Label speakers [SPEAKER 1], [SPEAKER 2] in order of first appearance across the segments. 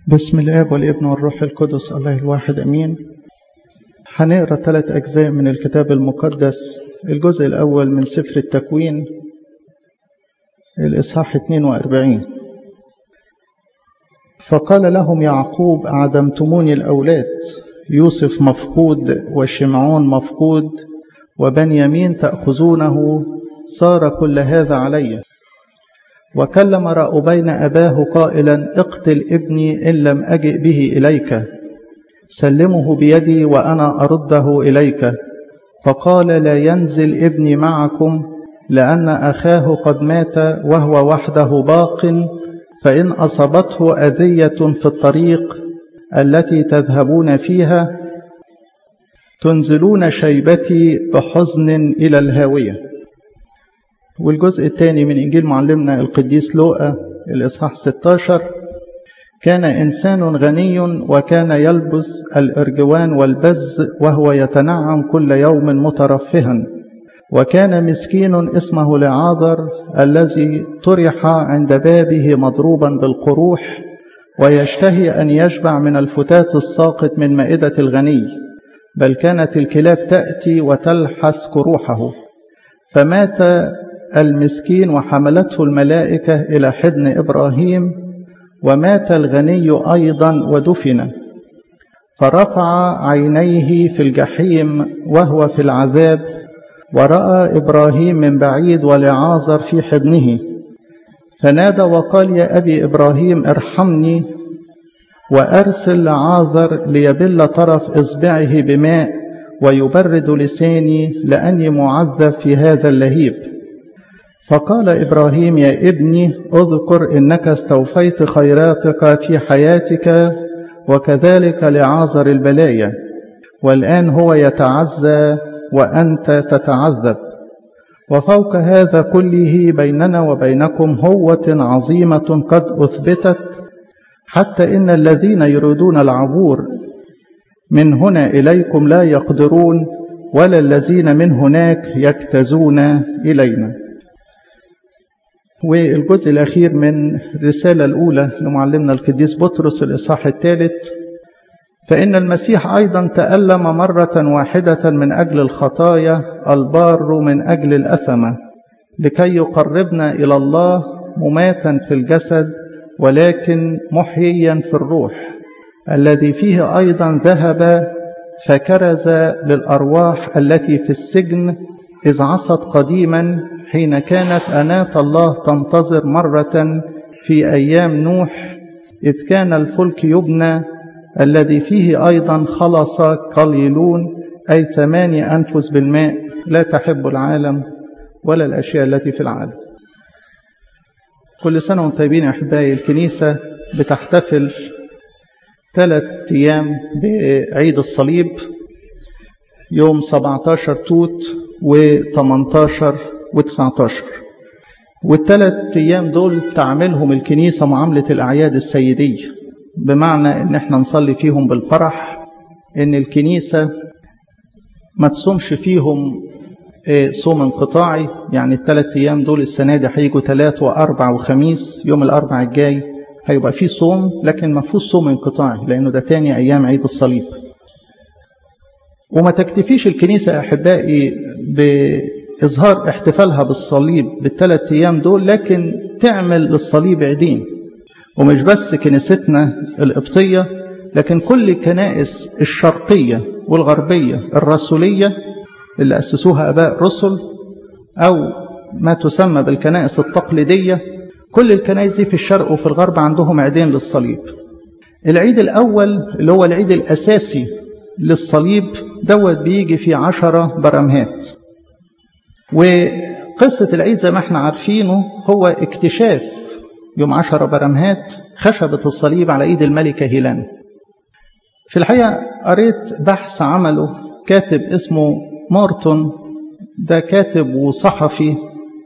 [SPEAKER 1] بسم الاب والابن والروح القدس الله الواحد امين هنقرا ثلاث اجزاء من الكتاب المقدس الجزء الاول من سفر التكوين الاصحاح 42 فقال لهم يعقوب اعدمتموني الاولاد يوسف مفقود وشمعون مفقود وبنيامين تاخذونه صار كل هذا علي وكلم رأبين أباه قائلا اقتل ابني إن لم أجئ به إليك سلمه بيدي وأنا أرده إليك فقال لا ينزل ابني معكم لأن أخاه قد مات وهو وحده باق فإن أصابته أذية في الطريق التي تذهبون فيها تنزلون شيبتي بحزن إلى الهاوية والجزء الثاني من إنجيل معلمنا القديس لوقا الإصحاح 16 كان إنسان غني وكان يلبس الإرجوان والبز وهو يتنعم كل يوم مترفها وكان مسكين اسمه لعاذر الذي طرح عند بابه مضروبا بالقروح ويشتهي أن يشبع من الفتات الساقط من مائدة الغني بل كانت الكلاب تأتي وتلحس كروحه فمات المسكين وحملته الملائكة إلى حضن إبراهيم ومات الغني أيضا ودفن فرفع عينيه في الجحيم وهو في العذاب ورأى إبراهيم من بعيد ولعازر في حضنه فنادى وقال يا أبي إبراهيم ارحمني وأرسل لعازر ليبل طرف إصبعه بماء ويبرد لساني لأني معذب في هذا اللهيب فقال إبراهيم يا ابني اذكر إنك استوفيت خيراتك في حياتك وكذلك لعازر البلايا والآن هو يتعزى وأنت تتعذب وفوق هذا كله بيننا وبينكم هوة عظيمة قد أثبتت حتى إن الذين يريدون العبور من هنا إليكم لا يقدرون ولا الذين من هناك يجتازون إلينا والجزء الأخير من الرسالة الأولى لمعلمنا القديس بطرس الإصحاح الثالث فإن المسيح أيضا تألم مرة واحدة من أجل الخطايا البار من أجل الأثمة لكي يقربنا إلى الله مماتا في الجسد ولكن محييا في الروح الذي فيه أيضا ذهب فكرز للأرواح التي في السجن إذ عصت قديما حين كانت أناة الله تنتظر مرة في أيام نوح إذ كان الفلك يبنى الذي فيه أيضا خلص قليلون أي ثمانية أنفس بالماء لا تحب العالم ولا الأشياء التي في العالم كل سنة وانتم طيبين يا أحبائي الكنيسة بتحتفل ثلاث أيام بعيد الصليب يوم 17 توت و18 و19 والثلاث أيام دول تعملهم الكنيسة معاملة الأعياد السيدية بمعنى إن احنا نصلي فيهم بالفرح إن الكنيسة ما تصومش فيهم صوم انقطاعي يعني الثلاث أيام دول السنة دي هيجوا ثلاث وأربع وخميس يوم الأربع الجاي هيبقى فيه صوم لكن ما فيهوش صوم انقطاعي لأنه ده تاني أيام عيد الصليب وما تكتفيش الكنيسة يا أحبائي بإظهار احتفالها بالصليب بالثلاث أيام دول لكن تعمل للصليب عيدين ومش بس كنيستنا القبطية لكن كل الكنائس الشرقية والغربية الرسولية اللي أسسوها أباء رسل أو ما تسمى بالكنائس التقليدية كل الكنائس دي في الشرق وفي الغرب عندهم عيدين للصليب العيد الأول اللي هو العيد الأساسي للصليب دوت بيجي في عشرة برمهات وقصة العيد زي ما احنا عارفينه هو اكتشاف يوم عشرة برمهات خشبة الصليب على ايد الملكة هيلان في الحقيقة قريت بحث عمله كاتب اسمه مارتون ده كاتب وصحفي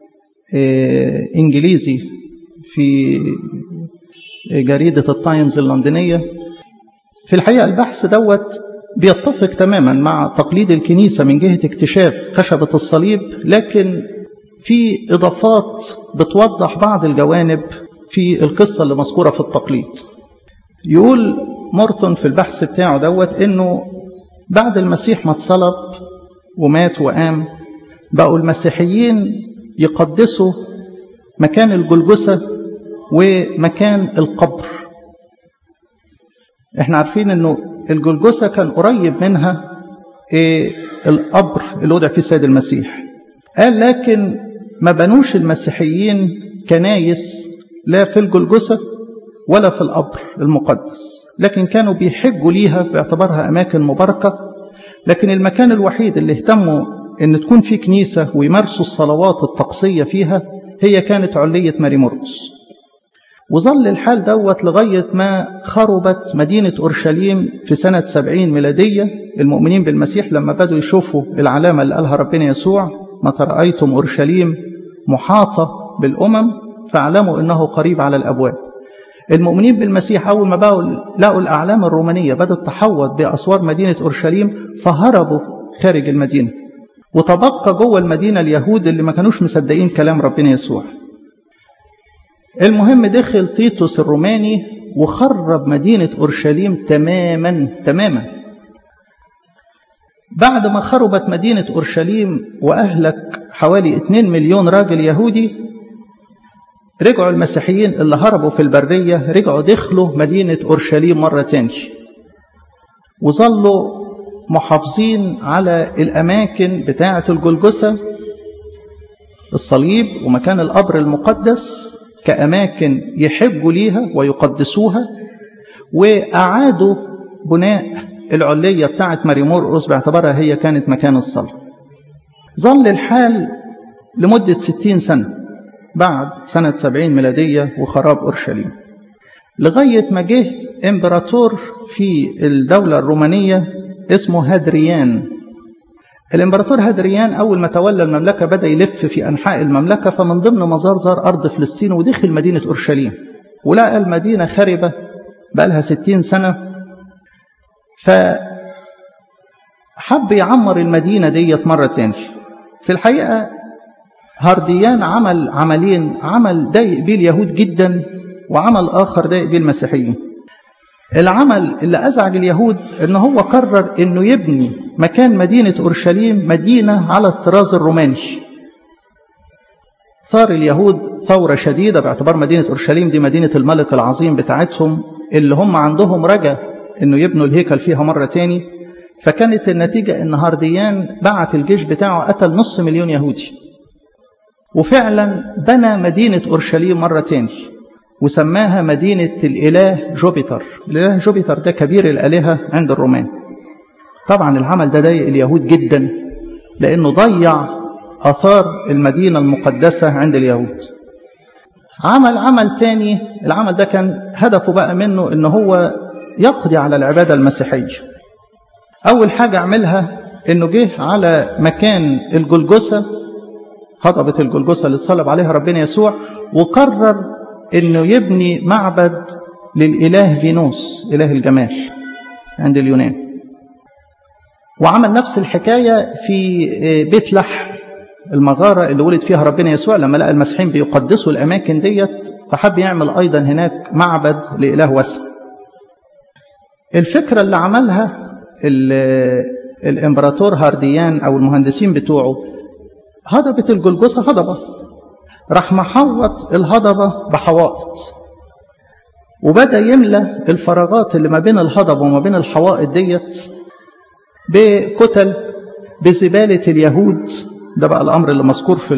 [SPEAKER 1] انجليزي في جريدة التايمز اللندنية في الحقيقة البحث دوت بيتفق تماما مع تقليد الكنيسة من جهة اكتشاف خشبة الصليب لكن في إضافات بتوضح بعض الجوانب في القصة اللي مذكورة في التقليد يقول مورتون في البحث بتاعه دوت انه بعد المسيح ما اتصلب ومات وقام بقوا المسيحيين يقدسوا مكان الجلجسة ومكان القبر احنا عارفين انه الجلجسة كان قريب منها إيه القبر اللي وضع فيه السيد المسيح قال لكن ما بنوش المسيحيين كنايس لا في الجلجسة ولا في القبر المقدس لكن كانوا بيحجوا ليها باعتبارها أماكن مباركة لكن المكان الوحيد اللي اهتموا أن تكون فيه كنيسة ويمارسوا الصلوات الطقسية فيها هي كانت علية ماري مرقس وظل الحال دوت لغاية ما خربت مدينة أورشليم في سنة سبعين ميلادية المؤمنين بالمسيح لما بدوا يشوفوا العلامة اللي قالها ربنا يسوع متى رأيتم أورشليم محاطة بالأمم فاعلموا أنه قريب على الأبواب المؤمنين بالمسيح أول ما بقوا لقوا الأعلام الرومانية بدأت تحوط بأسوار مدينة أورشليم فهربوا خارج المدينة وتبقى جوه المدينة اليهود اللي ما كانوش مصدقين كلام ربنا يسوع المهم دخل تيتوس الروماني وخرب مدينة أورشليم تماما تماما بعد ما خربت مدينة أورشليم وأهلك حوالي 2 مليون راجل يهودي رجعوا المسيحيين اللي هربوا في البرية رجعوا دخلوا مدينة أورشليم مرة تاني وظلوا محافظين على الأماكن بتاعة الجلجسة الصليب ومكان القبر المقدس كأماكن يحبوا ليها ويقدسوها وأعادوا بناء العلية بتاعة ماري مرقس باعتبارها هي كانت مكان الصلاة ظل الحال لمدة ستين سنة بعد سنة سبعين ميلادية وخراب أورشليم لغاية ما جه إمبراطور في الدولة الرومانية اسمه هادريان الإمبراطور هادريان أول ما تولى المملكة بدأ يلف في أنحاء المملكة فمن ضمن مزار زار أرض فلسطين ودخل مدينة أورشليم ولقى المدينة خربة بقالها ستين سنة فحب يعمر المدينة ديت مرة تاني في الحقيقة هارديان عمل عملين عمل ضايق بيه اليهود جدا وعمل آخر ضايق بيه المسيحيين العمل اللي أزعج اليهود إن هو قرر إنه يبني مكان مدينة أورشليم مدينة على الطراز الروماني ثار اليهود ثورة شديدة باعتبار مدينة أورشليم دي مدينة الملك العظيم بتاعتهم اللي هم عندهم رجا إنه يبنوا الهيكل فيها مرة تاني فكانت النتيجة إن هارديان بعت الجيش بتاعه قتل نص مليون يهودي وفعلا بنى مدينة أورشليم مرة تاني وسماها مدينة الإله جوبيتر الإله جوبيتر ده كبير الآلهة عند الرومان طبعا العمل ده ضايق اليهود جدا لأنه ضيع آثار المدينة المقدسة عند اليهود عمل عمل تاني العمل ده كان هدفه بقى منه ان هو يقضي على العبادة المسيحية أول حاجة عملها انه جه على مكان الجلجسة هضبة الجلجسة اللي اتصلب عليها ربنا يسوع وقرر انه يبني معبد للاله فينوس اله الجمال عند اليونان وعمل نفس الحكايه في بيت لحم المغاره اللي ولد فيها ربنا يسوع لما لقى المسيحيين بيقدسوا الاماكن ديت فحب يعمل ايضا هناك معبد لاله وثن الفكره اللي عملها الامبراطور هارديان او المهندسين بتوعه هضبه الجلجسه هضبه راح محوط الهضبة بحوائط وبدأ يملى الفراغات اللي ما بين الهضبة وما بين الحوائط ديت بكتل بزبالة اليهود ده بقى الأمر اللي مذكور في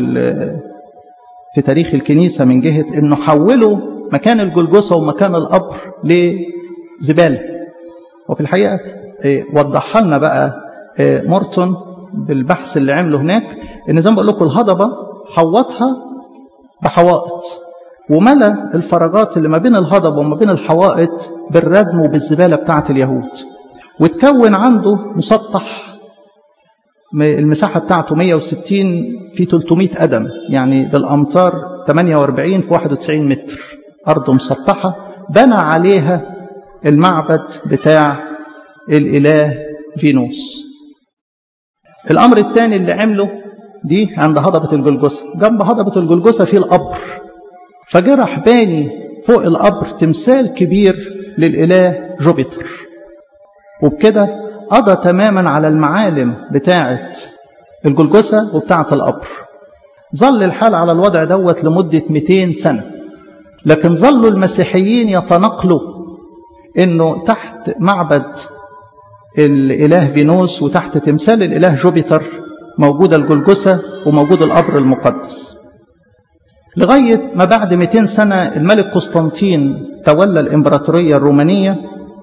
[SPEAKER 1] في تاريخ الكنيسة من جهة إنه حولوا مكان الجلجسة ومكان القبر لزبالة وفي الحقيقة وضحها لنا بقى مورتون بالبحث اللي عمله هناك إن زي ما بقول لكم الهضبة حوطها بحوائط وملى الفراغات اللي ما بين الهضبة وما بين الحوائط بالردم وبالزبالة بتاعة اليهود وتكون عنده مسطح المساحة بتاعته 160 في 300 قدم يعني بالأمتار 48 في 91 متر أرض مسطحة بنى عليها المعبد بتاع الإله فينوس الأمر الثاني اللي عمله دي عند هضبة الجلجسة جنب هضبة الجلجسة في القبر فجرح باني فوق القبر تمثال كبير للإله جوبيتر وبكده قضى تماما على المعالم بتاعة الجلجسة وبتاعة القبر ظل الحال على الوضع دوت لمدة 200 سنة لكن ظلوا المسيحيين يتنقلوا انه تحت معبد الاله فينوس وتحت تمثال الاله جوبيتر موجوده الجلجسه وموجود القبر المقدس لغايه ما بعد 200 سنه الملك قسطنطين تولى الامبراطوريه الرومانيه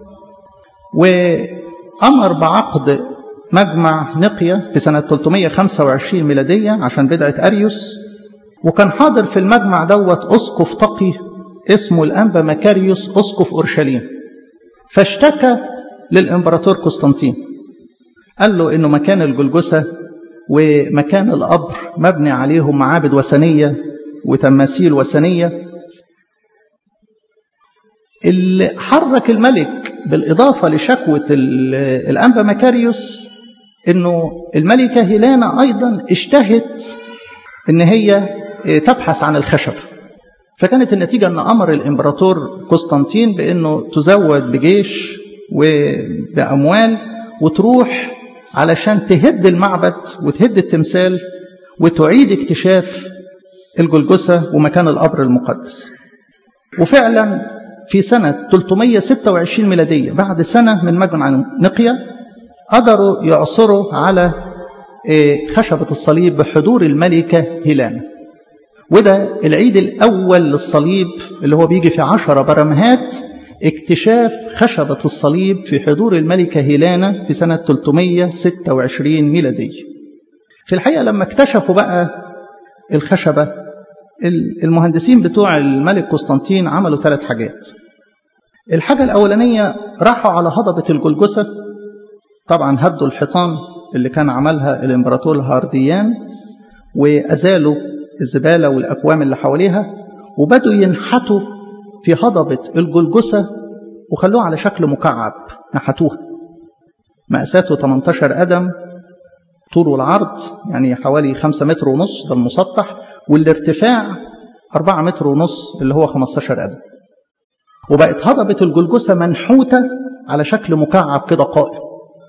[SPEAKER 1] وامر بعقد مجمع نقيا في سنه 325 ميلاديه عشان بدعه اريوس وكان حاضر في المجمع دوت اسقف تقي اسمه الانبا مكاريوس اسقف اورشليم فاشتكى للامبراطور قسطنطين قال له انه مكان الجلجسه ومكان القبر مبني عليهم معابد وثنيه وتماثيل وثنيه اللي حرك الملك بالاضافه لشكوى الانبا مكاريوس انه الملكه هيلانا ايضا اشتهت ان هي تبحث عن الخشب فكانت النتيجة أن أمر الإمبراطور قسطنطين بأنه تزود بجيش وبأموال وتروح علشان تهد المعبد وتهد التمثال وتعيد اكتشاف الجلجسة ومكان القبر المقدس وفعلا في سنة 326 ميلادية بعد سنة من مجمع نقيا قدروا يعثروا على خشبة الصليب بحضور الملكة هيلانا وده العيد الأول للصليب اللي هو بيجي في عشرة برمهات اكتشاف خشبة الصليب في حضور الملكة هيلانا في سنة 326 ميلادية في الحقيقة لما اكتشفوا بقى الخشبة المهندسين بتوع الملك قسطنطين عملوا ثلاث حاجات الحاجة الأولانية راحوا على هضبة الجلجسة طبعا هدوا الحيطان اللي كان عملها الإمبراطور الهارديان وأزالوا الزبالة والأكوام اللي حواليها وبدوا ينحتوا في هضبة الجلجسة وخلوها على شكل مكعب نحتوها مقاساته 18 قدم طول والعرض يعني حوالي 5 متر ونص ده المسطح والارتفاع 4 متر ونص اللي هو 15 قدم وبقت هضبة الجلجسة منحوتة على شكل مكعب كده قائم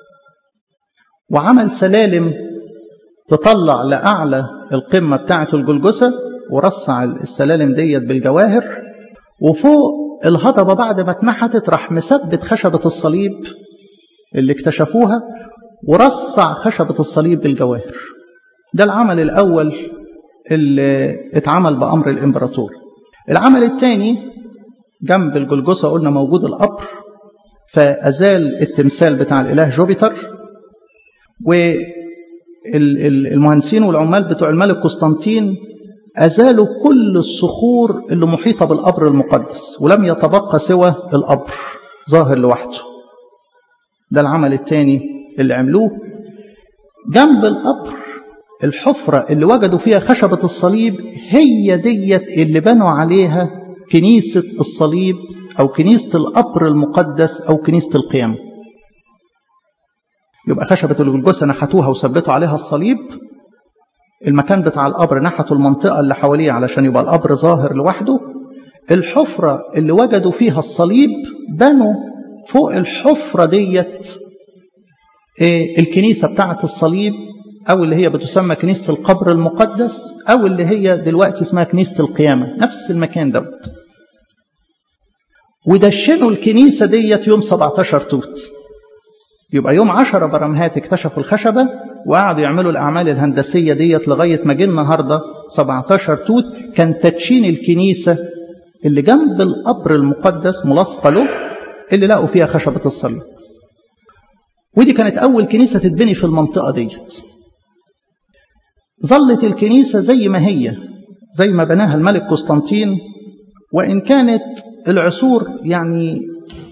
[SPEAKER 1] وعمل سلالم تطلع لأعلى القمة بتاعة الجلجسة ورصع السلالم ديت بالجواهر وفوق الهضبة بعد ما اتنحتت راح مثبت خشبة الصليب اللي اكتشفوها ورصع خشبة الصليب بالجواهر ده العمل الأول اللي اتعمل بأمر الإمبراطور العمل الثاني جنب الجلجسة قلنا موجود القبر فأزال التمثال بتاع الإله جوبيتر والمهندسين والعمال بتوع الملك قسطنطين أزالوا كل الصخور اللي محيطة بالقبر المقدس ولم يتبقى سوى القبر ظاهر لوحده ده العمل الثاني اللي عملوه جنب القبر الحفرة اللي وجدوا فيها خشبة الصليب هي ديت اللي بنوا عليها كنيسة الصليب أو كنيسة القبر المقدس أو كنيسة القيامة يبقى خشبة الجلجسة نحتوها وثبتوا عليها الصليب المكان بتاع القبر نحتوا المنطقة اللي حواليه علشان يبقى القبر ظاهر لوحده الحفرة اللي وجدوا فيها الصليب بنوا فوق الحفرة ديت الكنيسة بتاعة الصليب أو اللي هي بتسمى كنيسة القبر المقدس أو اللي هي دلوقتي اسمها كنيسة القيامة نفس المكان دوت ودشنوا الكنيسة ديت يوم 17 توت يبقى يوم 10 برمهات اكتشفوا الخشبة وقعدوا يعملوا الأعمال الهندسية ديت لغاية ما جه النهاردة 17 توت كان تدشين الكنيسة اللي جنب القبر المقدس ملاصقة له اللي لقوا فيها خشبة الصليب ودي كانت أول كنيسة تتبني في المنطقة ديت ظلت الكنيسة زي ما هي زي ما بناها الملك قسطنطين وإن كانت العصور يعني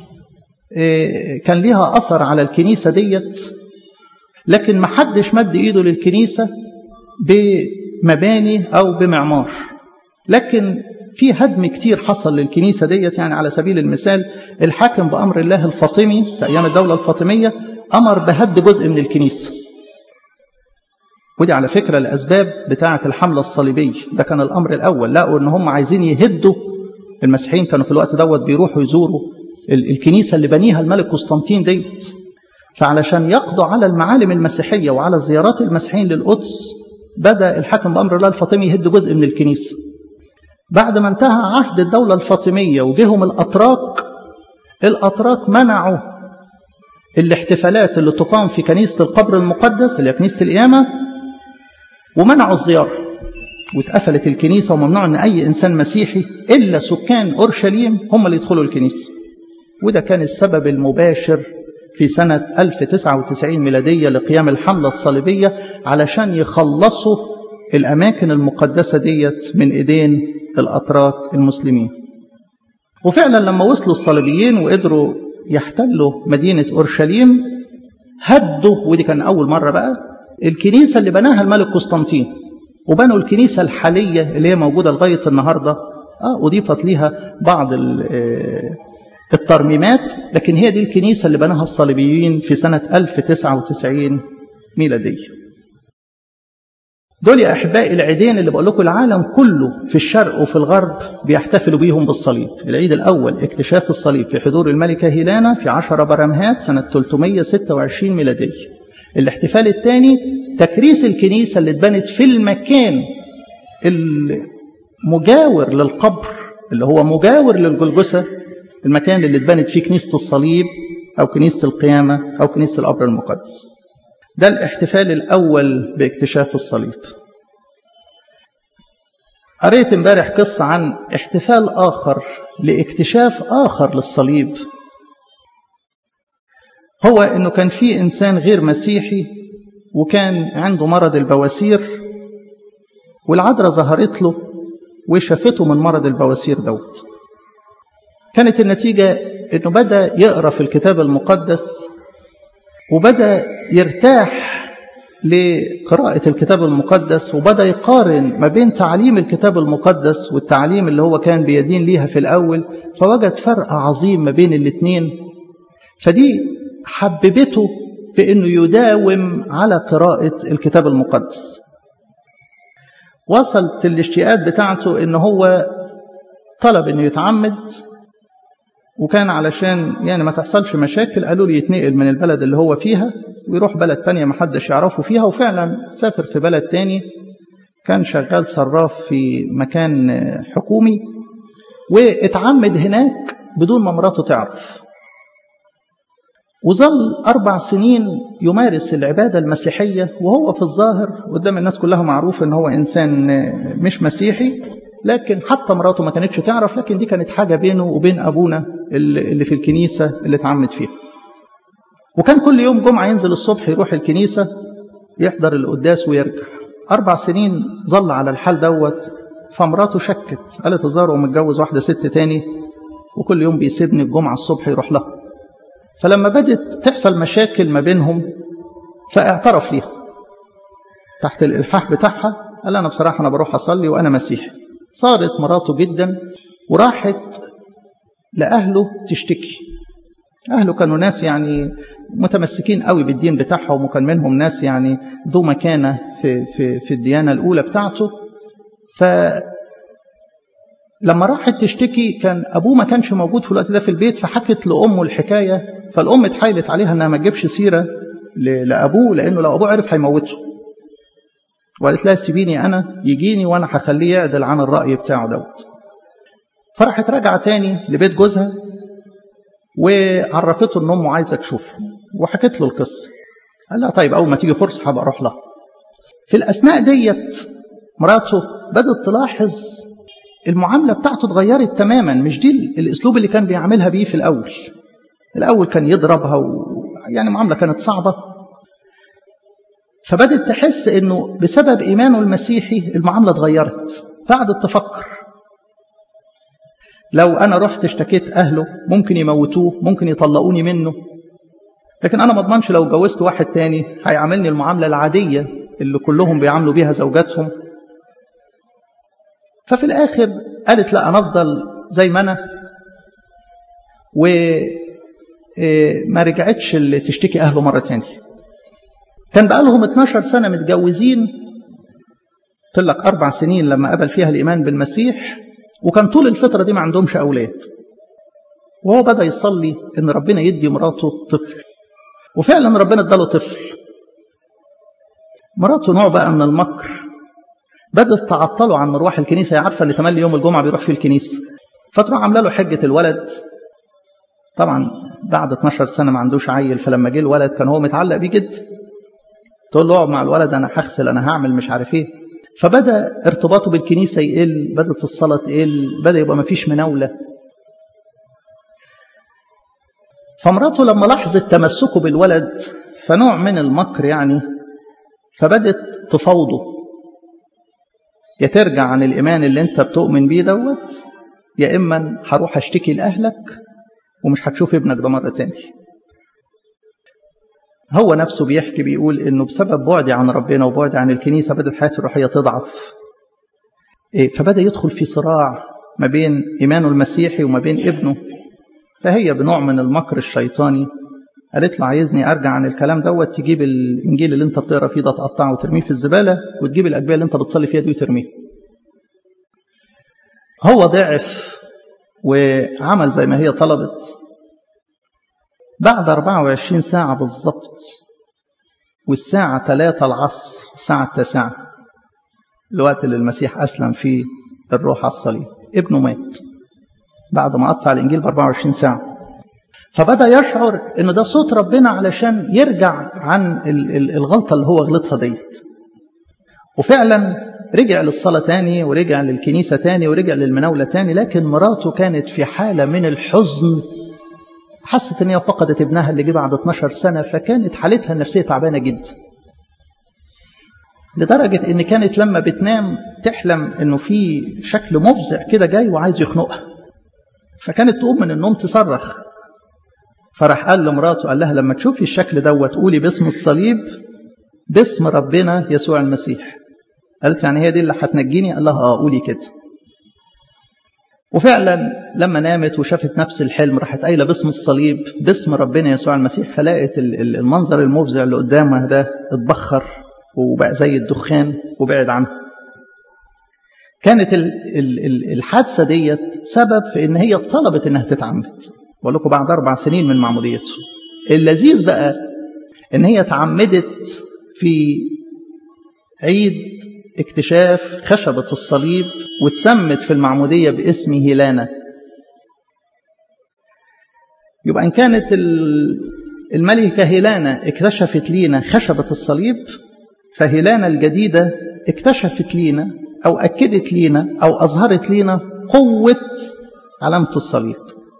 [SPEAKER 1] كان ليها أثر على الكنيسة ديت لكن ما حدش مد إيده للكنيسة بمباني أو بمعمار لكن في هدم كتير حصل للكنيسة ديت يعني على سبيل المثال الحاكم بأمر الله الفاطمي في أيام الدولة الفاطمية أمر بهد جزء من الكنيسة ودي على فكرة الأسباب بتاعة الحملة الصليبية ده كان الأمر الأول لقوا إن هم عايزين يهدوا المسيحيين كانوا في الوقت دوت بيروحوا يزوروا الكنيسة اللي بنيها الملك قسطنطين ديت فعلشان يقضوا على المعالم المسيحية وعلى زيارات المسيحيين للقدس بدأ الحاكم بأمر الله الفاطمي يهد جزء من الكنيسة بعد ما انتهى عهد الدولة الفاطمية وجيهم الأتراك الأتراك منعوا الاحتفالات اللي تقام في كنيسة القبر المقدس اللي هي كنيسة القيامة ومنعوا الزيارة واتقفلت الكنيسة وممنوع أن أي إنسان مسيحي إلا سكان أورشليم هم اللي يدخلوا الكنيسة وده كان السبب المباشر في سنة 1099 ميلادية لقيام الحملة الصليبية علشان يخلصوا الأماكن المقدسة ديت من إيدين الأتراك المسلمين وفعلا لما وصلوا الصليبيين وقدروا يحتلوا مدينة أورشليم هدوا ودي كان أول مرة بقى الكنيسة اللي بناها الملك قسطنطين وبنوا الكنيسة الحالية اللي هي موجودة لغاية النهاردة آه أضيفت ليها بعض الترميمات لكن هي دي الكنيسة اللي بناها الصليبيين في سنة 1099 ميلادية دول يا أحبائي العيدين اللي بقول لكم العالم كله في الشرق وفي الغرب بيحتفلوا بيهم بالصليب العيد الأول اكتشاف الصليب في حضور الملكة هيلانا في 10 برمهات سنة 326 ميلادية الاحتفال الثاني تكريس الكنيسة اللي اتبنت في المكان المجاور للقبر اللي هو مجاور للجلجسة المكان اللي اتبنت فيه كنيسة الصليب أو كنيسة القيامة أو كنيسة القبر المقدس ده الاحتفال الأول باكتشاف الصليب قريت امبارح قصة عن احتفال آخر لاكتشاف آخر للصليب هو انه كان في انسان غير مسيحي وكان عنده مرض البواسير والعذراء ظهرت له وشافته من مرض البواسير دوت كانت النتيجة انه بدأ يقرأ في الكتاب المقدس وبدأ يرتاح لقراءة الكتاب المقدس وبدأ يقارن ما بين تعليم الكتاب المقدس والتعليم اللي هو كان بيدين ليها في الأول فوجد فرق عظيم ما بين الاثنين فدي حببته في انه يداوم على قراءة الكتاب المقدس وصلت الاشتياقات بتاعته ان هو طلب انه يتعمد وكان علشان يعني ما تحصلش مشاكل قالوا لي يتنقل من البلد اللي هو فيها ويروح بلد تانية ما حدش يعرفه فيها وفعلا سافر في بلد تاني كان شغال صراف في مكان حكومي واتعمد هناك بدون ما مراته تعرف وظل أربع سنين يمارس العبادة المسيحية وهو في الظاهر قدام الناس كلها معروف أنه هو إنسان مش مسيحي لكن حتى مراته ما كانتش تعرف لكن دي كانت حاجة بينه وبين أبونا اللي في الكنيسة اللي اتعمد فيها وكان كل يوم جمعة ينزل الصبح يروح الكنيسة يحضر القداس ويرجع أربع سنين ظل على الحال دوت فمراته شكت قالت الظاهر ومتجوز واحدة ست تاني وكل يوم بيسيبني الجمعة الصبح يروح لها فلما بدت تحصل مشاكل ما بينهم فاعترف ليها تحت الإلحاح بتاعها قال أنا بصراحة أنا بروح أصلي وأنا مسيحي صارت مراته جدا وراحت لأهله تشتكي أهله كانوا ناس يعني متمسكين قوي بالدين بتاعهم وكان منهم ناس يعني ذو مكانة في, في, في الديانة الأولى بتاعته ف لما راحت تشتكي كان أبوه ما كانش موجود في الوقت ده في البيت فحكت لأمه الحكاية فالأم اتحايلت عليها أنها ما تجيبش سيرة لأبوه لأنه لو أبوه عرف هيموته وقالت لها سيبيني أنا يجيني وأنا هخليه يعدل عن الرأي بتاعه دوت فراحت راجعة تاني لبيت جوزها وعرفته ان امه عايزه تشوفه وحكت له القصه قال لها طيب اول ما تيجي فرصه هبقى اروح لها في الاثناء ديت مراته بدات تلاحظ المعامله بتاعته اتغيرت تماما مش دي الاسلوب اللي كان بيعاملها بيه في الاول الاول كان يضربها و... يعني معامله كانت صعبه فبدت تحس انه بسبب ايمانه المسيحي المعامله اتغيرت فقعدت تفكر لو أنا رحت اشتكيت أهله ممكن يموتوه ممكن يطلقوني منه لكن أنا ما اضمنش لو اتجوزت واحد تاني هيعاملني المعاملة العادية اللي كلهم بيعاملوا بيها زوجاتهم ففي الآخر قالت لا أنا أفضل زي ما أنا وما رجعتش اللي تشتكي أهله مرة تانية كان بقى لهم 12 سنة متجوزين قلت لك أربع سنين لما قبل فيها الإيمان بالمسيح وكان طول الفترة دي ما عندهمش أولاد وهو بدأ يصلي إن ربنا يدي مراته طفل وفعلا ربنا اداله طفل مراته نوع بقى من المكر بدأت تعطله عن مروح الكنيسة هي عارفة اللي تملي يوم الجمعة بيروح في الكنيسة فتروح عامله له حجة الولد طبعا بعد 12 سنة ما عندوش عيل فلما جه الولد كان هو متعلق بيه جدا تقول له اقعد مع الولد انا هغسل انا هعمل مش عارف ايه فبدا ارتباطه بالكنيسه يقل بدات الصلاه تقل بدا يبقى ما فيش مناوله فمراته لما لاحظت تمسكه بالولد فنوع من المكر يعني فبدت تفاوضه يا ترجع عن الايمان اللي انت بتؤمن بيه دوت يا اما هروح اشتكي لاهلك ومش هتشوف ابنك ده مره تاني هو نفسه بيحكي بيقول انه بسبب بعدي عن ربنا وبعدي عن الكنيسه بدات حياتي الروحيه تضعف فبدا يدخل في صراع ما بين ايمانه المسيحي وما بين ابنه فهي بنوع من المكر الشيطاني قالت له عايزني ارجع عن الكلام دوت تجيب الانجيل اللي انت بتقرا فيه ده تقطعه وترميه في الزباله وتجيب الاجبيه اللي انت بتصلي فيها دي وترميه هو ضعف وعمل زي ما هي طلبت بعد 24 ساعة بالظبط والساعة 3 العصر الساعة التاسعة الوقت اللي المسيح أسلم فيه الروح على الصليب ابنه مات بعد ما قطع الإنجيل ب 24 ساعة فبدأ يشعر إن ده صوت ربنا علشان يرجع عن الغلطة اللي هو غلطها ديت وفعلا رجع للصلاة تاني ورجع للكنيسة تاني ورجع للمناولة تاني لكن مراته كانت في حالة من الحزن حست ان هي فقدت ابنها اللي جه بعد 12 سنه فكانت حالتها النفسيه تعبانه جدا لدرجه ان كانت لما بتنام تحلم انه في شكل مفزع كده جاي وعايز يخنقها فكانت تقوم من النوم تصرخ فراح قال لمراته قال لها لما تشوفي الشكل دوت قولي باسم الصليب باسم ربنا يسوع المسيح قالت يعني هي دي اللي هتنجيني قال لها اه قولي كده وفعلا لما نامت وشافت نفس الحلم راحت قايله باسم الصليب باسم ربنا يسوع المسيح فلقت المنظر المفزع اللي قدامها ده اتبخر وبقى زي الدخان وبعد عنه كانت الحادثه ديت سبب في ان هي طلبت انها تتعمد بقول لكم بعد اربع سنين من معموديته اللذيذ بقى ان هي اتعمدت في عيد اكتشاف خشبة الصليب واتسمت في المعمودية باسم هيلانا يبقى إن كانت الملكة هيلانا اكتشفت لينا خشبة الصليب فهيلانا الجديدة اكتشفت لينا أو أكدت لينا أو أظهرت لينا قوة علامة الصليب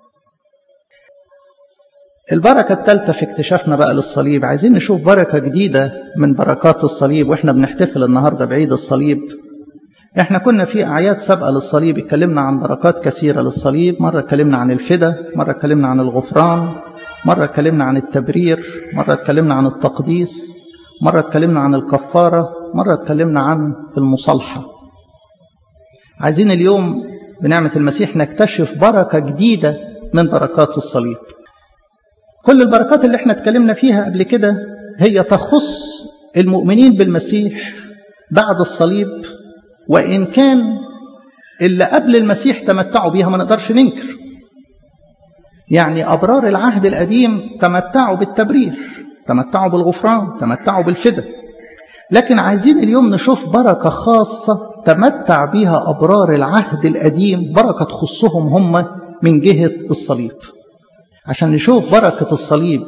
[SPEAKER 1] البركة الثالثة في اكتشافنا بقى للصليب عايزين نشوف بركة جديدة من بركات الصليب واحنا بنحتفل النهاردة بعيد الصليب احنا كنا في أعياد سابقة للصليب اتكلمنا عن بركات كثيرة للصليب مرة اتكلمنا عن الفدا مرة اتكلمنا عن الغفران مرة اتكلمنا عن التبرير مرة اتكلمنا عن التقديس مرة اتكلمنا عن الكفارة مرة اتكلمنا عن المصالحة عايزين اليوم بنعمة المسيح نكتشف بركة جديدة من بركات الصليب كل البركات اللي احنا اتكلمنا فيها قبل كده هي تخص المؤمنين بالمسيح بعد الصليب وإن كان اللي قبل المسيح تمتعوا بيها ما نقدرش ننكر يعني أبرار العهد القديم تمتعوا بالتبرير تمتعوا بالغفران تمتعوا بالفدا لكن عايزين اليوم نشوف بركة خاصة تمتع بها أبرار العهد القديم بركة تخصهم هم من جهة الصليب عشان نشوف بركة الصليب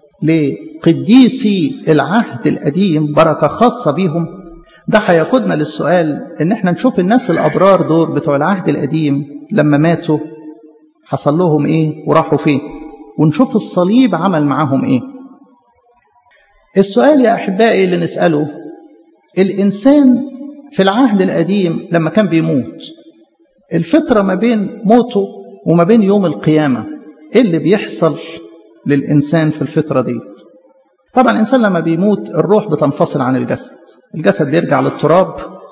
[SPEAKER 1] لقديسي العهد القديم بركة خاصة بيهم ده هيقودنا للسؤال ان احنا نشوف الناس الابرار دول بتوع العهد القديم لما ماتوا حصل لهم ايه وراحوا فين ونشوف الصليب عمل معاهم ايه السؤال يا احبائي اللي نساله الانسان في العهد القديم لما كان بيموت الفتره ما بين موته وما بين يوم القيامه ايه اللي بيحصل للانسان في الفتره دي طبعا الانسان لما بيموت الروح بتنفصل عن الجسد الجسد بيرجع للتراب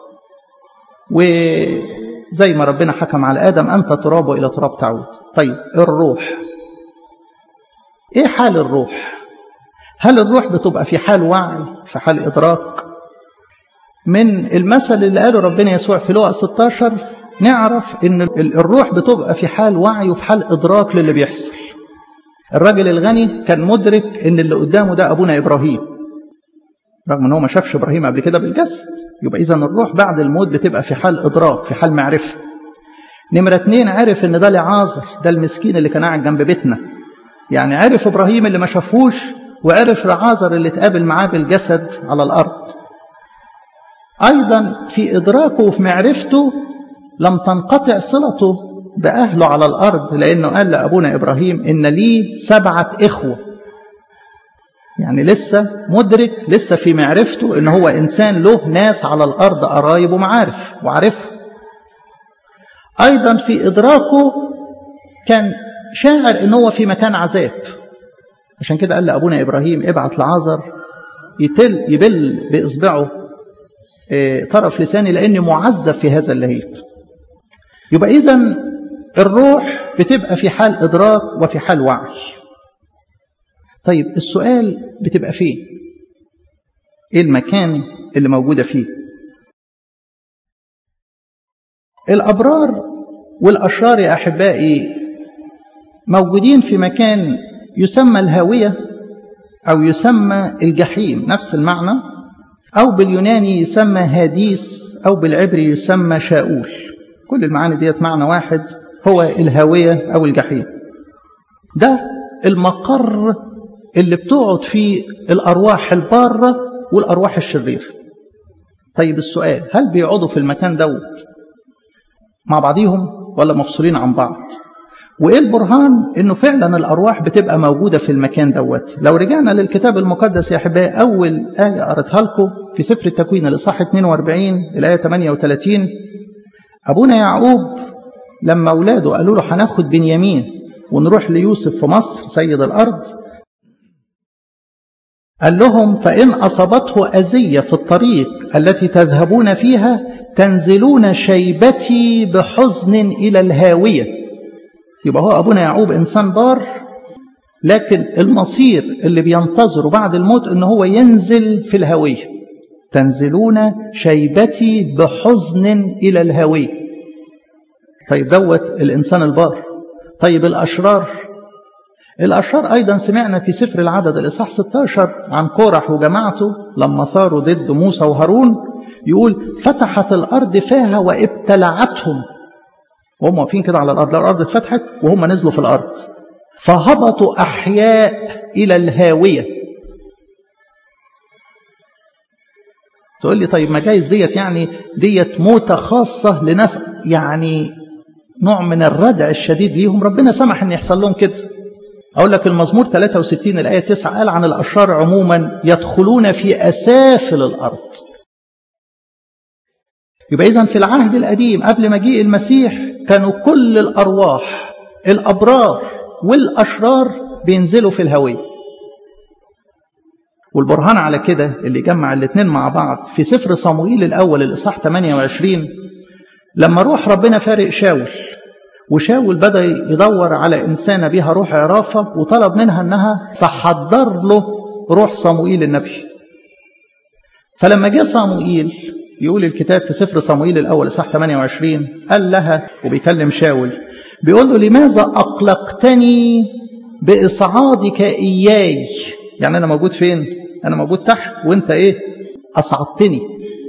[SPEAKER 1] وزي ما ربنا حكم على ادم انت تراب والى تراب تعود طيب الروح ايه حال الروح هل الروح بتبقى في حال وعي في حال ادراك من المثل اللي قاله ربنا يسوع في لوقا 16 نعرف ان الروح بتبقى في حال وعي وفي حال ادراك للي بيحصل الراجل الغني كان مدرك ان اللي قدامه ده ابونا ابراهيم رغم ان هو ما شافش ابراهيم قبل كده بالجسد يبقى اذا الروح بعد الموت بتبقى في حال ادراك في حال معرفه نمرة اتنين عرف ان ده لعازر ده المسكين اللي كان قاعد جنب بيتنا يعني عرف ابراهيم اللي ما شافوش وعرف لعازر اللي اتقابل معاه بالجسد على الارض ايضا في ادراكه وفي معرفته لم تنقطع صلته باهله على الارض لانه قال لابونا ابراهيم ان لي سبعه اخوه يعني لسه مدرك لسه في معرفته ان هو انسان له ناس على الارض قرايب ومعارف وعارفه ايضا في ادراكه كان شاعر ان هو في مكان عذاب عشان كده قال لابونا ابراهيم ابعت لعازر يتل يبل باصبعه طرف لساني لاني معذب في هذا اللهيب يبقى اذا الروح بتبقى في حال ادراك وفي حال وعي طيب السؤال بتبقى فين ايه المكان اللي موجوده فيه الابرار والاشرار يا احبائي موجودين في مكان يسمى الهاويه او يسمى الجحيم نفس المعنى او باليوناني يسمى هاديس او بالعبري يسمى شاؤول كل المعاني ديت معنى واحد هو الهاويه او الجحيم ده المقر اللي بتقعد فيه الارواح الباره والارواح الشريره طيب السؤال هل بيقعدوا في المكان دوت مع بعضيهم ولا مفصولين عن بعض وايه البرهان انه فعلا الارواح بتبقى موجوده في المكان دوت لو رجعنا للكتاب المقدس يا احبائي اول ايه قريتها لكم في سفر التكوين الاصحاح 42 الايه 38 ابونا يعقوب لما اولاده قالوا له هناخد بنيامين ونروح ليوسف في مصر سيد الارض قال لهم فان اصابته اذيه في الطريق التي تذهبون فيها تنزلون شيبتي بحزن الى الهاويه يبقى هو ابونا يعقوب انسان بار لكن المصير اللي بينتظره بعد الموت ان هو ينزل في الهويه تنزلون شيبتي بحزن الى الهويه طيب دوت الانسان البار طيب الاشرار الاشرار ايضا سمعنا في سفر العدد الاصحاح 16 عن كورح وجماعته لما ثاروا ضد موسى وهارون يقول فتحت الارض فاها وابتلعتهم وهم واقفين كده على الارض الارض اتفتحت وهم نزلوا في الارض فهبطوا احياء الى الهاويه تقول لي طيب ما جايز ديت يعني ديت موتة خاصة لناس يعني نوع من الردع الشديد ليهم ربنا سمح ان يحصل لهم كده اقول لك المزمور 63 الايه 9 قال عن الاشرار عموما يدخلون في اسافل الارض يبقى اذا في العهد القديم قبل مجيء المسيح كانوا كل الارواح الابرار والاشرار بينزلوا في الهويه والبرهان على كده اللي جمع الاثنين مع بعض في سفر صموئيل الاول الاصحاح 28 لما روح ربنا فارق شاول وشاول بدا يدور على انسانه بها روح عرافه وطلب منها انها تحضر له روح صموئيل النبي فلما جه صموئيل يقول الكتاب في سفر صموئيل الأول إصحاح 28 قال لها وبيكلم شاول بيقول له لماذا أقلقتني بإصعادك إياي يعني أنا موجود فين أنا موجود تحت وأنت إيه أصعدتني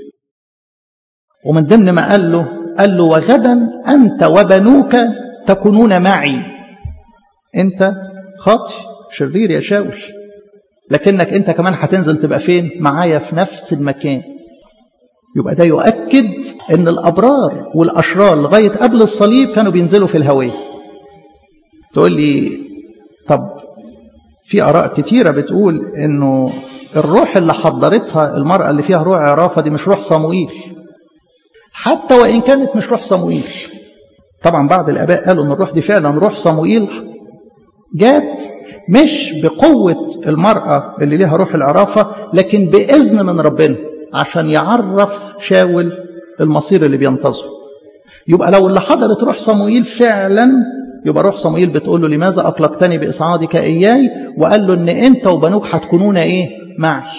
[SPEAKER 1] ومن ضمن ما قال له قال له وغدا أنت وبنوك تكونون معي أنت خاطي شرير يا شاول لكنك أنت كمان هتنزل تبقى فين معايا في نفس المكان يبقى ده يؤكد ان الابرار والاشرار لغايه قبل الصليب كانوا بينزلوا في الهويه تقول لي طب في اراء كتيره بتقول انه الروح اللي حضرتها المراه اللي فيها روح عرافه دي مش روح صموئيل حتى وان كانت مش روح صموئيل طبعا بعض الاباء قالوا ان الروح دي فعلا روح صموئيل جات مش بقوه المراه اللي ليها روح العرافه لكن باذن من ربنا عشان يعرف شاول المصير اللي بينتظره يبقى لو اللي حضرت روح صموئيل فعلا يبقى روح صموئيل بتقول له لماذا أقلقتني بإصعادك إياي وقال له إن أنت وبنوك هتكونون إيه معي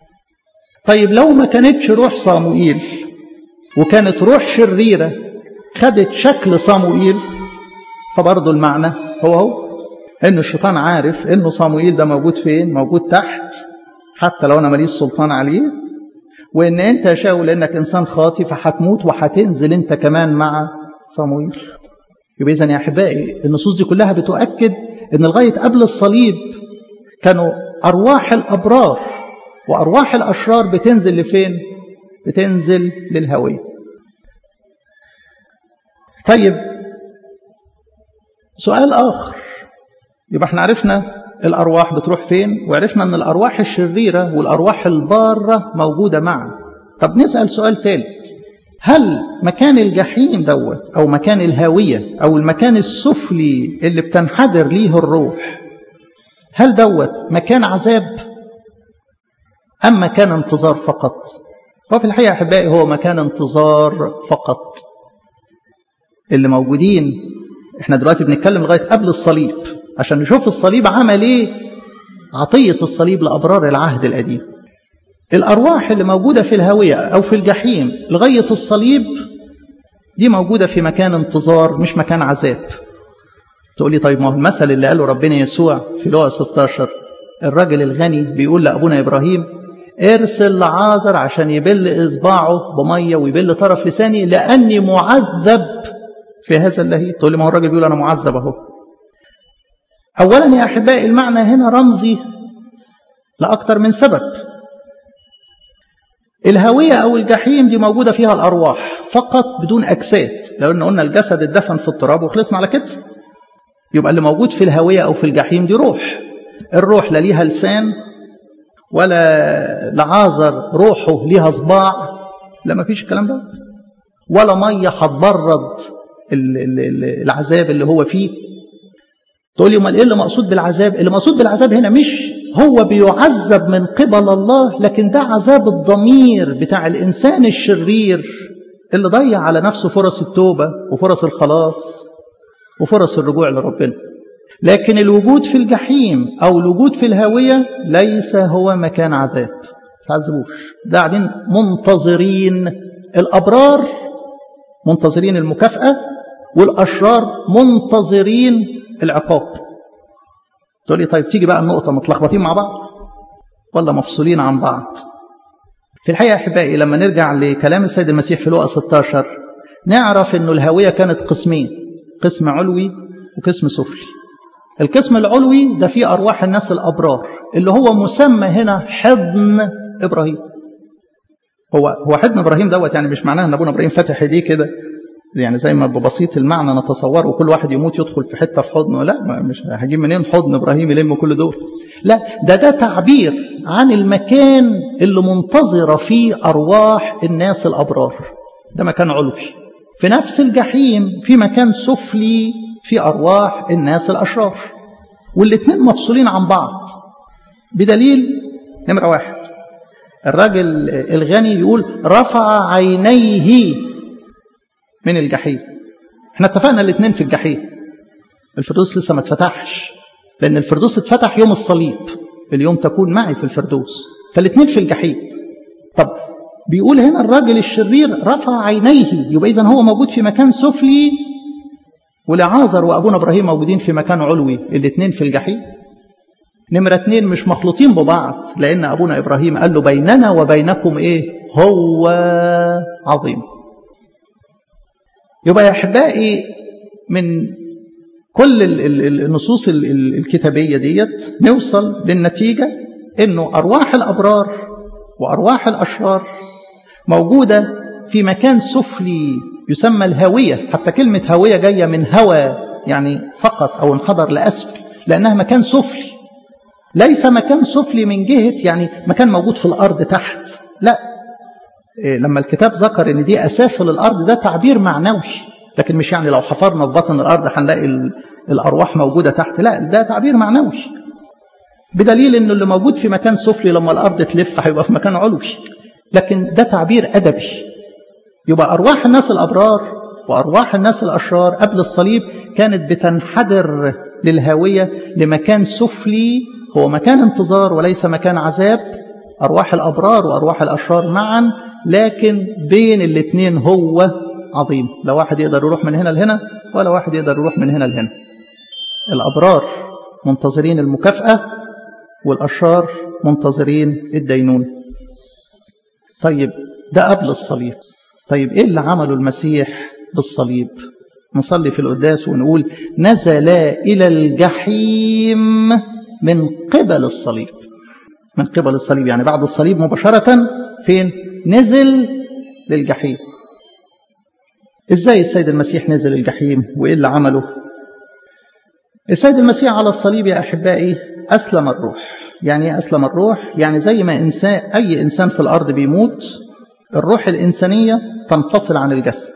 [SPEAKER 1] طيب لو ما كانتش روح صموئيل وكانت روح شريرة خدت شكل صموئيل فبرضه المعنى هو هو ان الشيطان عارف انه صموئيل ده موجود فين موجود تحت حتى لو انا ماليش سلطان عليه وان انت يا شاول انك انسان خاطي فهتموت وهتنزل انت كمان مع صموئيل يبقى اذا يا احبائي النصوص دي كلها بتؤكد ان لغايه قبل الصليب كانوا ارواح الابرار وارواح الاشرار بتنزل لفين بتنزل للهويه طيب سؤال اخر يبقى احنا عرفنا الارواح بتروح فين وعرفنا ان الارواح الشريره والارواح الباره موجوده معا طب نسال سؤال ثالث هل مكان الجحيم دوت او مكان الهاويه او المكان السفلي اللي بتنحدر ليه الروح هل دوت مكان عذاب ام مكان انتظار فقط هو في الحقيقه احبائي هو مكان انتظار فقط اللي موجودين احنا دلوقتي بنتكلم لغايه قبل الصليب عشان نشوف الصليب عمل ايه عطيه الصليب لابرار العهد القديم الارواح اللي موجوده في الهاويه او في الجحيم لغايه الصليب دي موجوده في مكان انتظار مش مكان عذاب تقول لي طيب ما هو المثل اللي قاله ربنا يسوع في لوقا 16 الراجل الغني بيقول لابونا ابراهيم ارسل لعازر عشان يبل اصبعه بميه ويبل طرف لساني لاني معذب في هذا اللهيب تقول لي ما هو الراجل بيقول انا معذب اهو اولا يا احبائي المعنى هنا رمزي لاكثر من سبب الهوية أو الجحيم دي موجودة فيها الأرواح فقط بدون أجساد لأن قلنا الجسد اتدفن في التراب وخلصنا على كده يبقى اللي موجود في الهوية أو في الجحيم دي روح الروح لا ليها لسان ولا لعازر روحه ليها صباع لا ما فيش الكلام ده ولا مية هتبرد العذاب اللي هو فيه تقول لي امال ايه اللي مقصود بالعذاب اللي مقصود بالعذاب هنا مش هو بيعذب من قبل الله لكن ده عذاب الضمير بتاع الانسان الشرير اللي ضيع على نفسه فرص التوبه وفرص الخلاص وفرص الرجوع لربنا لكن الوجود في الجحيم او الوجود في الهاويه ليس هو مكان عذاب ما تعذبوش ده قاعدين منتظرين الابرار منتظرين المكافاه والاشرار منتظرين العقاب تقول لي طيب تيجي بقى النقطة متلخبطين مع بعض ولا مفصولين عن بعض في الحقيقة أحبائي لما نرجع لكلام السيد المسيح في لوقا 16 نعرف أنه الهوية كانت قسمين قسم علوي وقسم سفلي القسم العلوي ده فيه أرواح الناس الأبرار اللي هو مسمى هنا حضن إبراهيم هو هو حضن إبراهيم دوت يعني مش معناه أن أبونا إبراهيم فتح ايديه كده يعني زي ما ببسيط المعنى نتصوره وكل واحد يموت يدخل في حته في حضنه لا مش هجيب منين حضن ابراهيم يلم كل دول لا ده ده تعبير عن المكان اللي منتظره فيه ارواح الناس الابرار ده مكان علوي في نفس الجحيم في مكان سفلي في ارواح الناس الاشرار والاثنين مفصولين عن بعض بدليل نمره واحد الراجل الغني يقول رفع عينيه من الجحيم احنا اتفقنا الاثنين في الجحيم الفردوس لسه ما اتفتحش لان الفردوس اتفتح يوم الصليب اليوم تكون معي في الفردوس فالاثنين في الجحيم طب بيقول هنا الراجل الشرير رفع عينيه يبقى اذا هو موجود في مكان سفلي ولعازر وابونا ابراهيم موجودين في مكان علوي الاثنين في الجحيم نمرة اتنين مش مخلوطين ببعض لأن أبونا إبراهيم قال له بيننا وبينكم إيه هو عظيم يبقى يا احبائي من كل النصوص الكتابيه ديت نوصل للنتيجه انه ارواح الابرار وارواح الاشرار موجوده في مكان سفلي يسمى الهاويه حتى كلمه هاويه جايه من هوى يعني سقط او انحدر لاسفل لانها مكان سفلي ليس مكان سفلي من جهه يعني مكان موجود في الارض تحت لا لما الكتاب ذكر ان دي اسافل الارض ده تعبير معنوي لكن مش يعني لو حفرنا في بطن الارض هنلاقي الارواح موجوده تحت لا ده تعبير معنوي بدليل انه اللي موجود في مكان سفلي لما الارض تلف هيبقى في مكان علوي لكن ده تعبير ادبي يبقى ارواح الناس الابرار وارواح الناس الاشرار قبل الصليب كانت بتنحدر للهاويه لمكان سفلي هو مكان انتظار وليس مكان عذاب أرواح الأبرار وأرواح الأشرار معا لكن بين الاثنين هو عظيم لا واحد يقدر يروح من هنا لهنا ولا واحد يقدر يروح من هنا لهنا الأبرار منتظرين المكافأة والأشرار منتظرين الدينون طيب ده قبل الصليب طيب إيه اللي عمله المسيح بالصليب نصلي في القداس ونقول نزل إلى الجحيم من قبل الصليب من قبل الصليب يعني بعد الصليب مباشرة فين نزل للجحيم ازاي السيد المسيح نزل الجحيم وايه اللي عمله السيد المسيح على الصليب يا احبائي اسلم الروح يعني ايه اسلم الروح يعني زي ما انسان اي انسان في الارض بيموت الروح الانسانيه تنفصل عن الجسد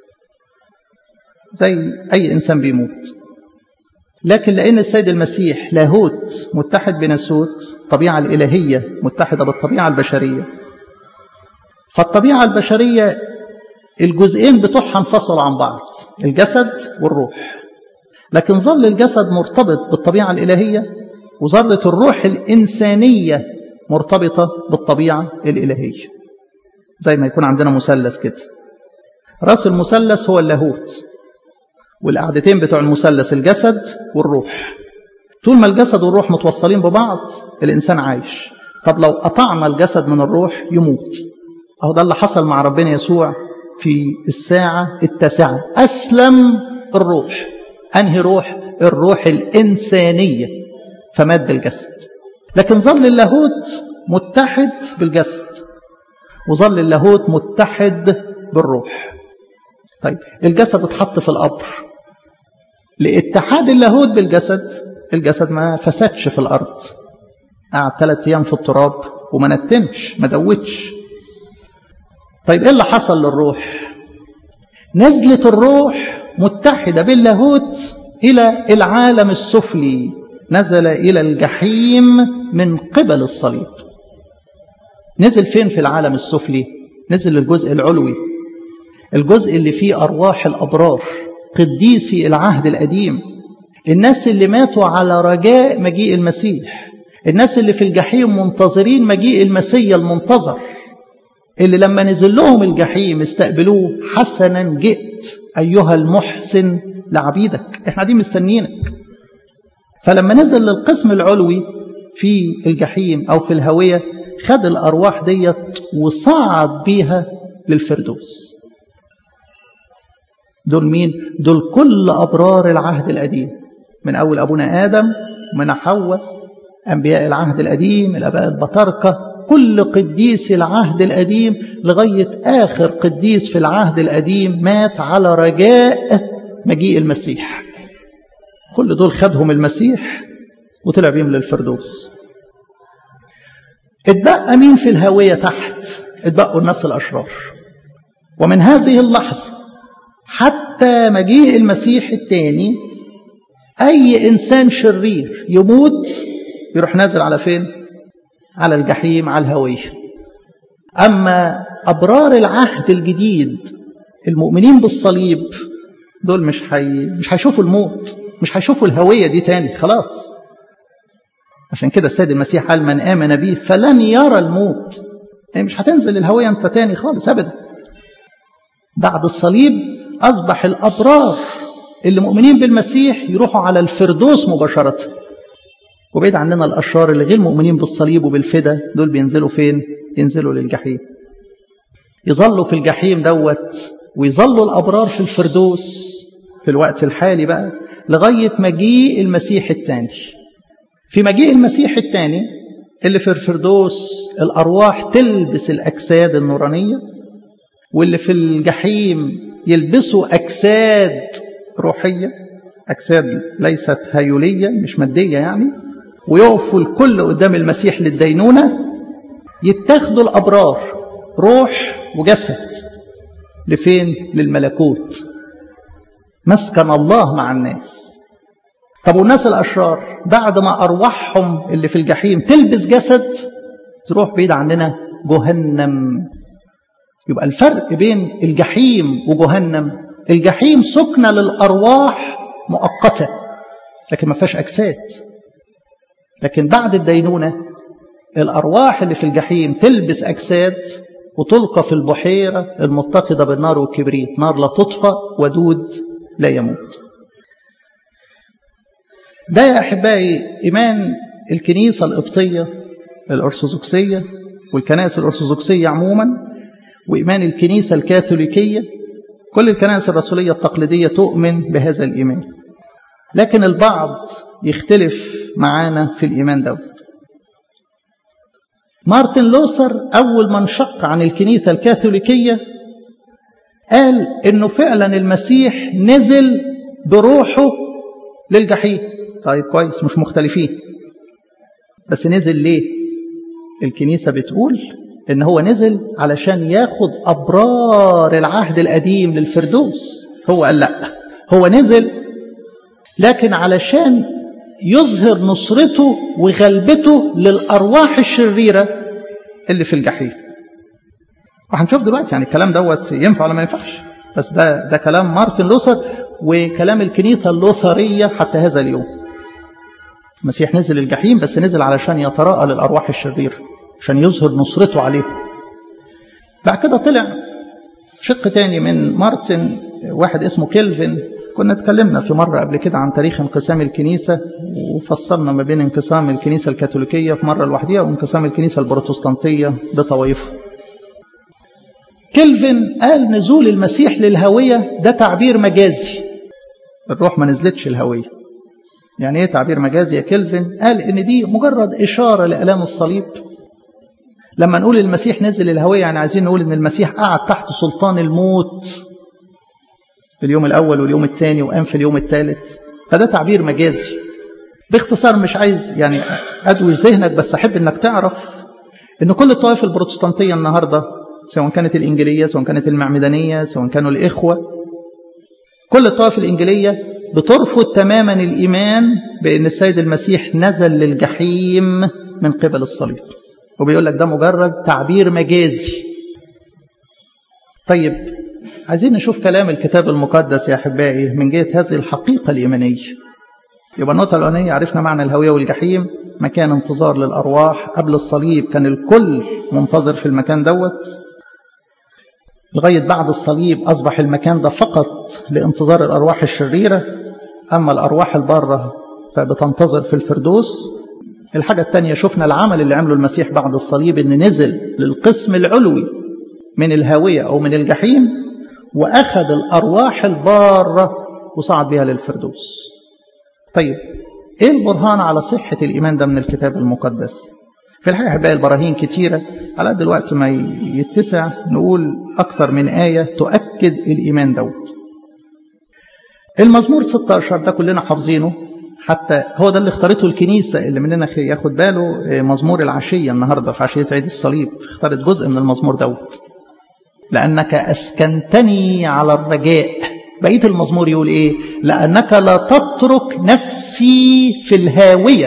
[SPEAKER 1] زي اي انسان بيموت لكن لان السيد المسيح لاهوت متحد بناسوت الطبيعه الالهيه متحده بالطبيعه البشريه فالطبيعه البشريه الجزئين بتوعها انفصلوا عن بعض الجسد والروح لكن ظل الجسد مرتبط بالطبيعة الإلهية وظلت الروح الإنسانية مرتبطة بالطبيعة الإلهية زي ما يكون عندنا مثلث كده رأس المثلث هو اللاهوت والقعدتين بتوع المثلث الجسد والروح طول ما الجسد والروح متوصلين ببعض الإنسان عايش طب لو قطعنا الجسد من الروح يموت أهو ده اللي حصل مع ربنا يسوع في الساعة التاسعة أسلم الروح أنهي روح الروح الإنسانية فمات بالجسد لكن ظل اللاهوت متحد بالجسد وظل اللاهوت متحد بالروح طيب الجسد اتحط في القبر لاتحاد اللاهوت بالجسد الجسد ما فسدش في الأرض قعد ثلاث أيام في التراب وما نتنش ما دوتش طيب ايه اللي حصل للروح نزلت الروح متحدة باللاهوت إلى العالم السفلي نزل إلى الجحيم من قبل الصليب نزل فين في العالم السفلي نزل الجزء العلوي الجزء اللي فيه أرواح الأبرار قديسي العهد القديم الناس اللي ماتوا على رجاء مجيء المسيح الناس اللي في الجحيم منتظرين مجيء المسيح المنتظر اللي لما نزل لهم الجحيم استقبلوه حسنا جئت أيها المحسن لعبيدك احنا قاعدين مستنيينك فلما نزل للقسم العلوي في الجحيم أو في الهوية خد الأرواح ديت وصعد بيها للفردوس دول مين؟ دول كل أبرار العهد القديم من أول أبونا آدم ومن حواء أنبياء العهد القديم الأباء البطاركة كل قديس العهد القديم لغاية آخر قديس في العهد القديم مات على رجاء مجيء المسيح كل دول خدهم المسيح وطلع بيهم للفردوس اتبقى مين في الهوية تحت اتبقوا الناس الأشرار ومن هذه اللحظة حتى مجيء المسيح الثاني أي إنسان شرير يموت يروح نازل على فين على الجحيم على الهوية أما أبرار العهد الجديد المؤمنين بالصليب دول مش حي... مش هيشوفوا الموت مش هيشوفوا الهوية دي تاني خلاص عشان كده السيد المسيح قال من آمن به فلن يرى الموت يعني مش هتنزل الهوية انت تاني خالص أبدا بعد الصليب أصبح الأبرار اللي مؤمنين بالمسيح يروحوا على الفردوس مباشرة وبعيد عننا الأشرار اللي غير مؤمنين بالصليب وبالفدا دول بينزلوا فين؟ ينزلوا للجحيم يظلوا في الجحيم دوت ويظلوا الأبرار في الفردوس في الوقت الحالي بقى لغاية مجيء المسيح الثاني في مجيء المسيح الثاني اللي في الفردوس الأرواح تلبس الأجساد النورانية واللي في الجحيم يلبسوا أجساد روحية أجساد ليست هيولية مش مادية يعني ويقفوا الكل قدام المسيح للدينونة يتاخدوا الأبرار روح وجسد لفين للملكوت مسكن الله مع الناس طب والناس الأشرار بعد ما أرواحهم اللي في الجحيم تلبس جسد تروح بعيد عننا جهنم يبقى الفرق بين الجحيم وجهنم الجحيم سكنة للأرواح مؤقتة لكن ما فيهاش أجساد لكن بعد الدينونة الأرواح اللي في الجحيم تلبس أجساد وتلقى في البحيرة المتقدة بالنار والكبريت نار لا تطفى ودود لا يموت ده يا أحبائي إيمان الكنيسة القبطية الأرثوذكسية والكنائس الأرثوذكسية عموما وإيمان الكنيسة الكاثوليكية كل الكنائس الرسولية التقليدية تؤمن بهذا الإيمان لكن البعض يختلف معانا في الإيمان دوت مارتن لوثر أول ما انشق عن الكنيسة الكاثوليكية قال إنه فعلا المسيح نزل بروحه للجحيم طيب كويس مش مختلفين بس نزل ليه الكنيسة بتقول إن هو نزل علشان ياخد أبرار العهد القديم للفردوس هو قال لا هو نزل لكن علشان يظهر نصرته وغلبته للأرواح الشريرة اللي في الجحيم وهنشوف دلوقتي يعني الكلام دوت ينفع ولا ما ينفعش بس ده ده كلام مارتن لوثر وكلام الكنيسة اللوثرية حتى هذا اليوم المسيح نزل الجحيم بس نزل علشان يتراءى للأرواح الشريرة عشان يظهر نصرته عليهم بعد كده طلع شق تاني من مارتن واحد اسمه كيلفن كنا اتكلمنا في مرة قبل كده عن تاريخ انقسام الكنيسة وفصلنا ما بين انقسام الكنيسة الكاثوليكية في مرة لوحدها وانقسام الكنيسة البروتستانتية بطوائفه كيلفن قال نزول المسيح للهوية ده تعبير مجازي الروح ما نزلتش الهوية يعني ايه تعبير مجازي يا كيلفن قال ان دي مجرد اشارة لألام الصليب لما نقول المسيح نزل الهوية يعني عايزين نقول ان المسيح قعد تحت سلطان الموت في اليوم الأول واليوم الثاني وقام في اليوم الثالث فده تعبير مجازي باختصار مش عايز يعني أدوي ذهنك بس أحب أنك تعرف أن كل الطوائف البروتستانتية النهاردة سواء كانت الإنجيلية سواء كانت المعمدانية سواء كانوا الإخوة كل الطوائف الإنجيلية بترفض تماما الإيمان بأن السيد المسيح نزل للجحيم من قبل الصليب وبيقول لك ده مجرد تعبير مجازي طيب عايزين نشوف كلام الكتاب المقدس يا أحبائي من جهة هذه الحقيقة الإيمانية يبقى النقطة الأولانية عرفنا معنى الهوية والجحيم مكان انتظار للأرواح قبل الصليب كان الكل منتظر في المكان دوت لغاية بعد الصليب أصبح المكان ده فقط لانتظار الأرواح الشريرة أما الأرواح البارة فبتنتظر في الفردوس الحاجة الثانية شفنا العمل اللي عمله المسيح بعد الصليب إن نزل للقسم العلوي من الهاوية أو من الجحيم وأخذ الأرواح البارة وصعد بها للفردوس طيب إيه البرهان على صحة الإيمان ده من الكتاب المقدس في الحقيقة بقى البراهين كتيرة على قد الوقت ما يتسع نقول أكثر من آية تؤكد الإيمان دوت المزمور 16 ده كلنا حافظينه حتى هو ده اللي اختارته الكنيسة اللي مننا ياخد باله مزمور العشية النهاردة في عشية عيد الصليب اختارت جزء من المزمور دوت لأنك أسكنتني على الرجاء بقية المزمور يقول إيه لأنك لا تترك نفسي في الهاوية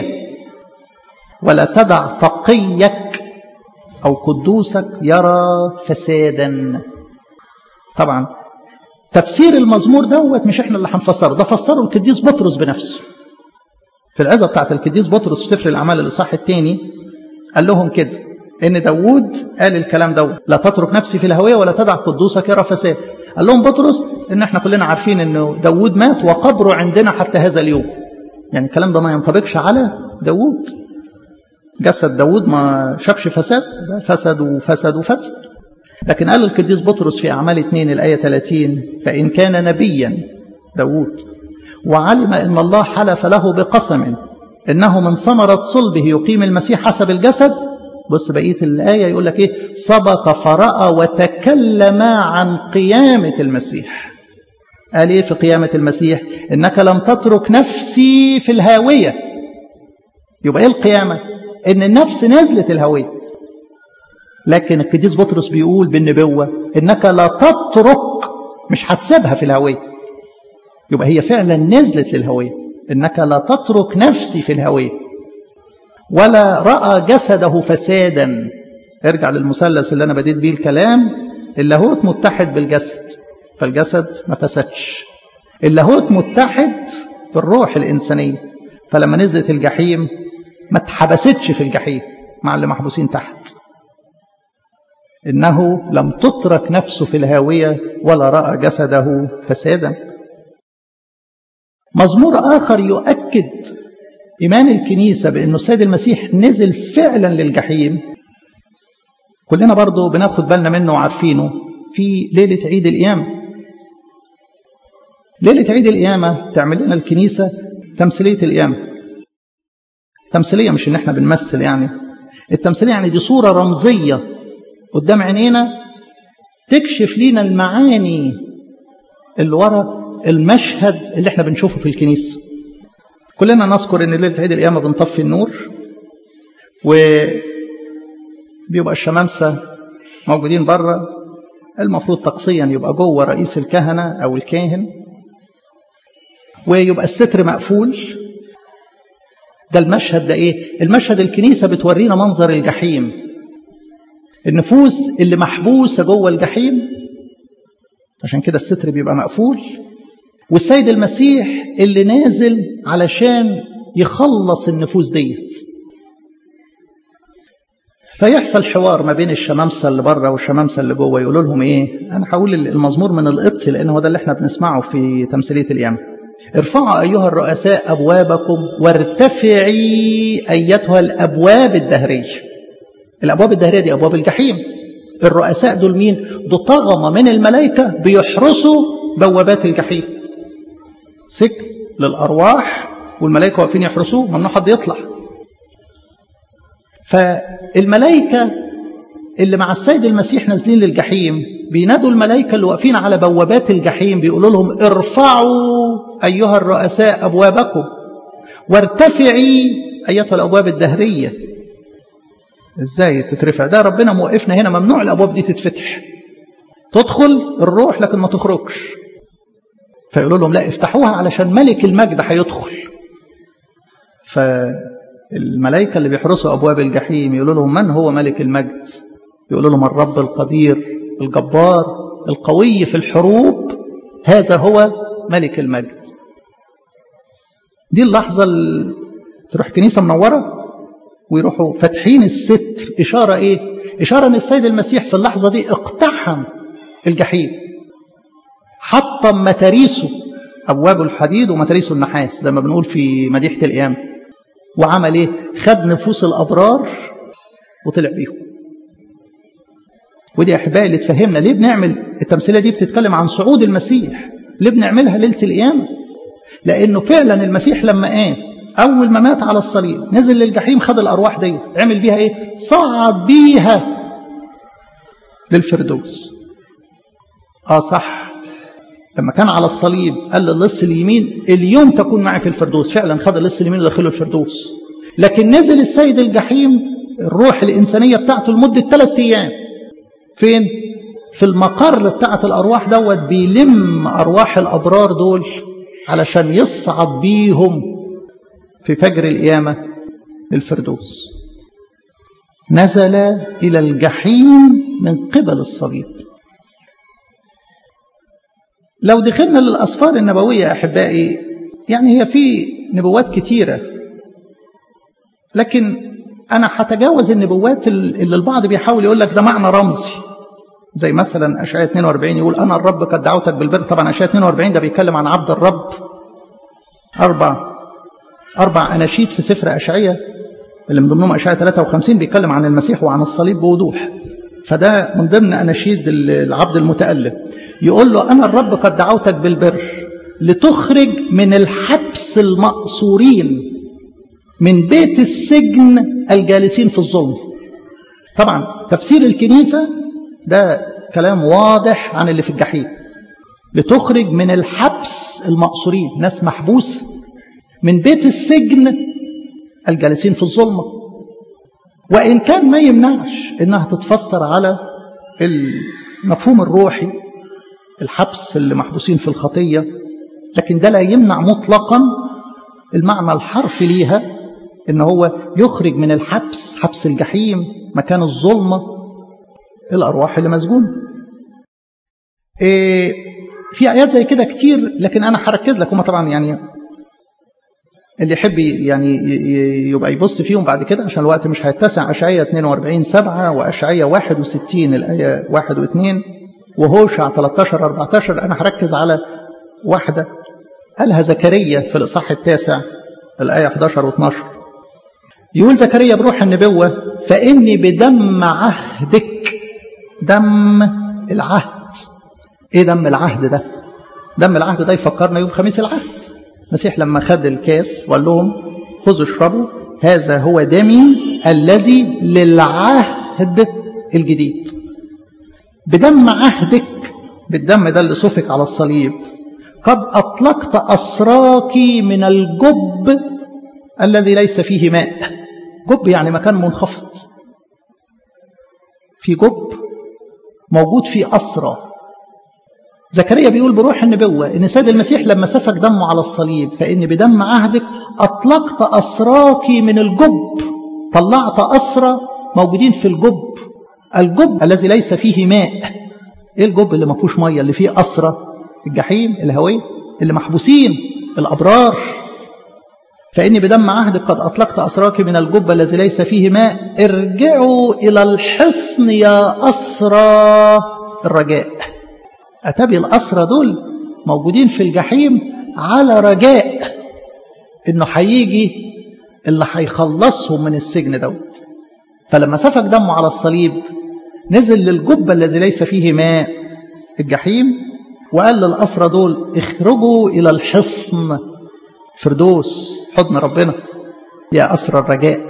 [SPEAKER 1] ولا تدع تقيك أو قدوسك يرى فسادا طبعا تفسير المزمور دوت مش احنا اللي هنفسره ده فسره القديس بطرس بنفسه في العزة بتاعت القديس بطرس في سفر الأعمال الإصحاح الثاني قال لهم كده ان داوود قال الكلام دوت لا تترك نفسي في الهوية ولا تدع قدوسك يرى فساد قال لهم بطرس ان احنا كلنا عارفين انه داوود مات وقبره عندنا حتى هذا اليوم يعني الكلام ده ما ينطبقش على داوود جسد داوود ما شافش فساد فسد وفسد وفسد لكن قال القديس بطرس في أعمال 2 الآية 30 فإن كان نبيا داوود وعلم أن الله حلف له بقسم إنه من ثمرة صلبه يقيم المسيح حسب الجسد بص بقية الآية يقول لك إيه سبق فرأى وتكلم عن قيامة المسيح قال إيه في قيامة المسيح إنك لم تترك نفسي في الهاوية يبقى إيه القيامة إن النفس نزلت الهوية لكن القديس بطرس بيقول بالنبوة إنك لا تترك مش هتسيبها في الهوية يبقى هي فعلا نزلت للهوية إنك لا تترك نفسي في الهوية ولا رأى جسده فسادا ارجع للمثلث اللي أنا بديت بيه الكلام اللاهوت متحد بالجسد فالجسد ما فسدش اللاهوت متحد بالروح الإنسانية فلما نزلت الجحيم ما اتحبستش في الجحيم مع اللي محبوسين تحت إنه لم تترك نفسه في الهاوية ولا رأى جسده فسادا مزمور آخر يؤكد إيمان الكنيسة بأنه السيد المسيح نزل فعلا للجحيم كلنا برضو بناخد بالنا منه وعارفينه في ليلة عيد القيامة ليلة عيد القيامة تعمل لنا الكنيسة تمثيلية القيامة تمثيلية مش إن إحنا بنمثل يعني التمثيلية يعني دي صورة رمزية قدام عينينا تكشف لينا المعاني اللي ورا المشهد اللي احنا بنشوفه في الكنيسة كلنا نذكر ان ليلة عيد القيامة بنطفي النور وبيبقى الشمامسة موجودين بره المفروض طقسيا يبقى جوه رئيس الكهنة او الكاهن ويبقى الستر مقفول ده المشهد ده ايه المشهد الكنيسة بتورينا منظر الجحيم النفوس اللي محبوسة جوه الجحيم عشان كده الستر بيبقى مقفول والسيد المسيح اللي نازل علشان يخلص النفوس ديت فيحصل حوار ما بين الشمامسة اللي بره والشمامسة اللي جوه يقولوا لهم ايه انا هقول المزمور من القبط لان هو ده اللي احنا بنسمعه في تمثيلية القيامة ارفعوا ايها الرؤساء ابوابكم وارتفعي ايتها الابواب الدهريه الابواب الدهريه دي ابواب الجحيم الرؤساء دول مين دول طغمه من الملائكه بيحرسوا بوابات الجحيم سجن للارواح والملائكه واقفين يحرسوه ممنوع حد يطلع فالملائكه اللي مع السيد المسيح نازلين للجحيم بينادوا الملائكه اللي واقفين على بوابات الجحيم بيقولوا لهم ارفعوا ايها الرؤساء ابوابكم وارتفعي ايتها الابواب الدهريه ازاي تترفع ده ربنا موقفنا هنا ممنوع الابواب دي تتفتح تدخل الروح لكن ما تخرجش فيقولوا لهم لا افتحوها علشان ملك المجد هيدخل فالملائكة اللي بيحرسوا أبواب الجحيم يقولوا لهم من هو ملك المجد يقولوا لهم الرب القدير الجبار القوي في الحروب هذا هو ملك المجد دي اللحظة اللي تروح كنيسة منورة ويروحوا فاتحين الستر إشارة إيه؟ إشارة أن السيد المسيح في اللحظة دي اقتحم الجحيم حطم متاريسه أبواب الحديد ومتاريسه النحاس زي ما بنقول في مديحة القيامة وعمل إيه؟ خد نفوس الأبرار وطلع بيهم ودي أحبائي اللي تفهمنا ليه بنعمل التمثيلية دي بتتكلم عن صعود المسيح ليه بنعملها ليلة القيامة لأنه فعلا المسيح لما قام أول ما مات على الصليب نزل للجحيم خد الأرواح دي عمل بيها إيه صعد بيها للفردوس آه صح لما كان على الصليب قال للص اليمين اليوم تكون معي في الفردوس فعلا خد اللص اليمين ودخله الفردوس لكن نزل السيد الجحيم الروح الإنسانية بتاعته لمدة ثلاثة أيام فين؟ في المقر بتاعة الأرواح دوت بيلم أرواح الأبرار دول علشان يصعد بيهم في فجر القيامة للفردوس نزل إلى الجحيم من قبل الصليب لو دخلنا للأسفار النبوية أحبائي يعني هي في نبوات كتيرة لكن أنا هتجاوز النبوات اللي البعض بيحاول يقول لك ده معنى رمزي زي مثلا أشعية 42 يقول أنا الرب قد دعوتك بالبر طبعا أشعية 42 ده بيتكلم عن عبد الرب أربع أربع أناشيد في سفر أشعية اللي من ضمنهم أشعية 53 بيتكلم عن المسيح وعن الصليب بوضوح فده من ضمن أناشيد العبد المتألم يقول له أنا الرب قد دعوتك بالبر لتخرج من الحبس المأسورين من بيت السجن الجالسين في الظلم طبعا تفسير الكنيسة ده كلام واضح عن اللي في الجحيم لتخرج من الحبس المأسورين ناس محبوسة من بيت السجن الجالسين في الظلمة وإن كان ما يمنعش إنها تتفسر على المفهوم الروحي الحبس اللي محبوسين في الخطية لكن ده لا يمنع مطلقا المعنى الحرفي ليها إن هو يخرج من الحبس حبس الجحيم مكان الظلمة الأرواح اللي مسجونة إيه في آيات زي كده كتير لكن أنا هركز لك هما طبعا يعني اللي يحب يعني يبقى يبص فيهم بعد كده عشان الوقت مش هيتسع أشعية 42 7 وأشعية 61 الآية 1 و2 وهوشع 13 14 أنا هركز على واحدة قالها زكريا في الإصحاح التاسع الآية 11 و12 يقول زكريا بروح النبوة فإني بدم عهدك دم العهد إيه دم العهد ده دم العهد ده يفكرنا يوم خميس العهد المسيح لما خد الكاس وقال لهم خذوا اشربوا هذا هو دمي الذي للعهد الجديد بدم عهدك بالدم ده اللي سفك على الصليب قد أطلقت أسراك من الجب الذي ليس فيه ماء جب يعني مكان منخفض في جب موجود فيه أسرى زكريا بيقول بروح النبوة إن سيد المسيح لما سفك دمه على الصليب فإن بدم عهدك أطلقت أسراك من الجب طلعت أسرى موجودين في الجب الجب الذي ليس فيه ماء إيه الجب اللي ما فيهوش مية اللي فيه أسرى الجحيم الهوية اللي محبوسين الأبرار فإني بدم عهدك قد أطلقت أسراك من الجب الذي ليس فيه ماء ارجعوا إلى الحصن يا أسرى الرجاء أتبي الأسرى دول موجودين في الجحيم على رجاء إنه هيجي اللي هيخلصهم من السجن دوت فلما سفك دمه على الصليب نزل للجب الذي ليس فيه ماء الجحيم وقال للأسرى دول اخرجوا إلى الحصن فردوس حضن ربنا يا أسرى الرجاء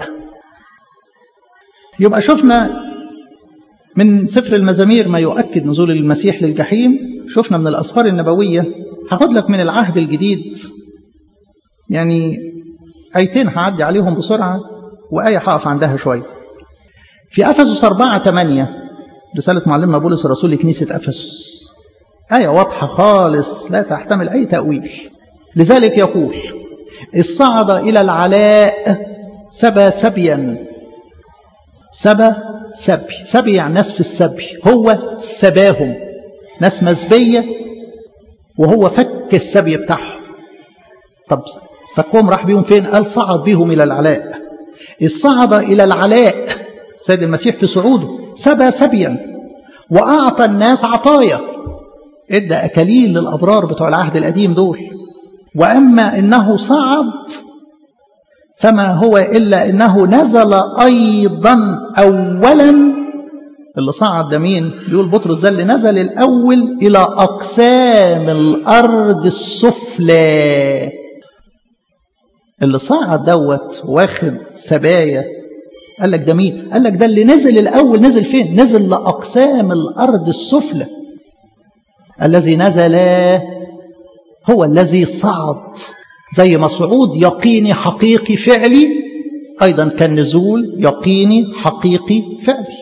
[SPEAKER 1] يبقى شفنا من سفر المزامير ما يؤكد نزول المسيح للجحيم شفنا من الأسفار النبوية هاخد لك من العهد الجديد يعني آيتين هعدي عليهم بسرعة وآية هقف عندها شوية في أفسس 4 8 رسالة معلمنا بولس الرسول لكنيسة أفسس آية واضحة خالص لا تحتمل أي تأويل لذلك يقول الصعد إلى العلاء سبى سبيا سبى سبي سبي يعني ناس في السبي هو سباهم ناس مسبية وهو فك السبي بتاعهم طب فكهم راح بيهم فين قال صعد بيهم إلى العلاء الصعد إلى العلاء سيد المسيح في صعوده سبى سبيا وأعطى الناس عطايا ادى أكاليل للأبرار بتوع العهد القديم دول وأما إنه صعد فما هو إلا إنه نزل أيضا أولا اللي صعد ده مين بيقول بطرس ده اللي نزل الأول إلى أقسام الأرض السفلى اللي صعد دوت واخد سبايا قال لك ده مين قال لك ده اللي نزل الأول نزل فين نزل لأقسام الأرض السفلى الذي نزل هو الذي صعد زي ما صعود يقيني حقيقي فعلي أيضا كان نزول يقيني حقيقي فعلي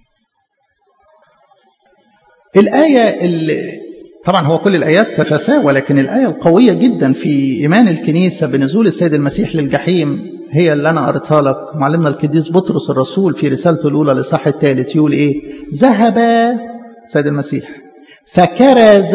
[SPEAKER 1] الآية اللي طبعا هو كل الآيات تتساوى لكن الآية القوية جدا في إيمان الكنيسة بنزول السيد المسيح للجحيم هي اللي أنا قريتها لك معلمنا القديس بطرس الرسول في رسالته الأولى لصح الثالث يقول إيه ذهب سيد المسيح فكرز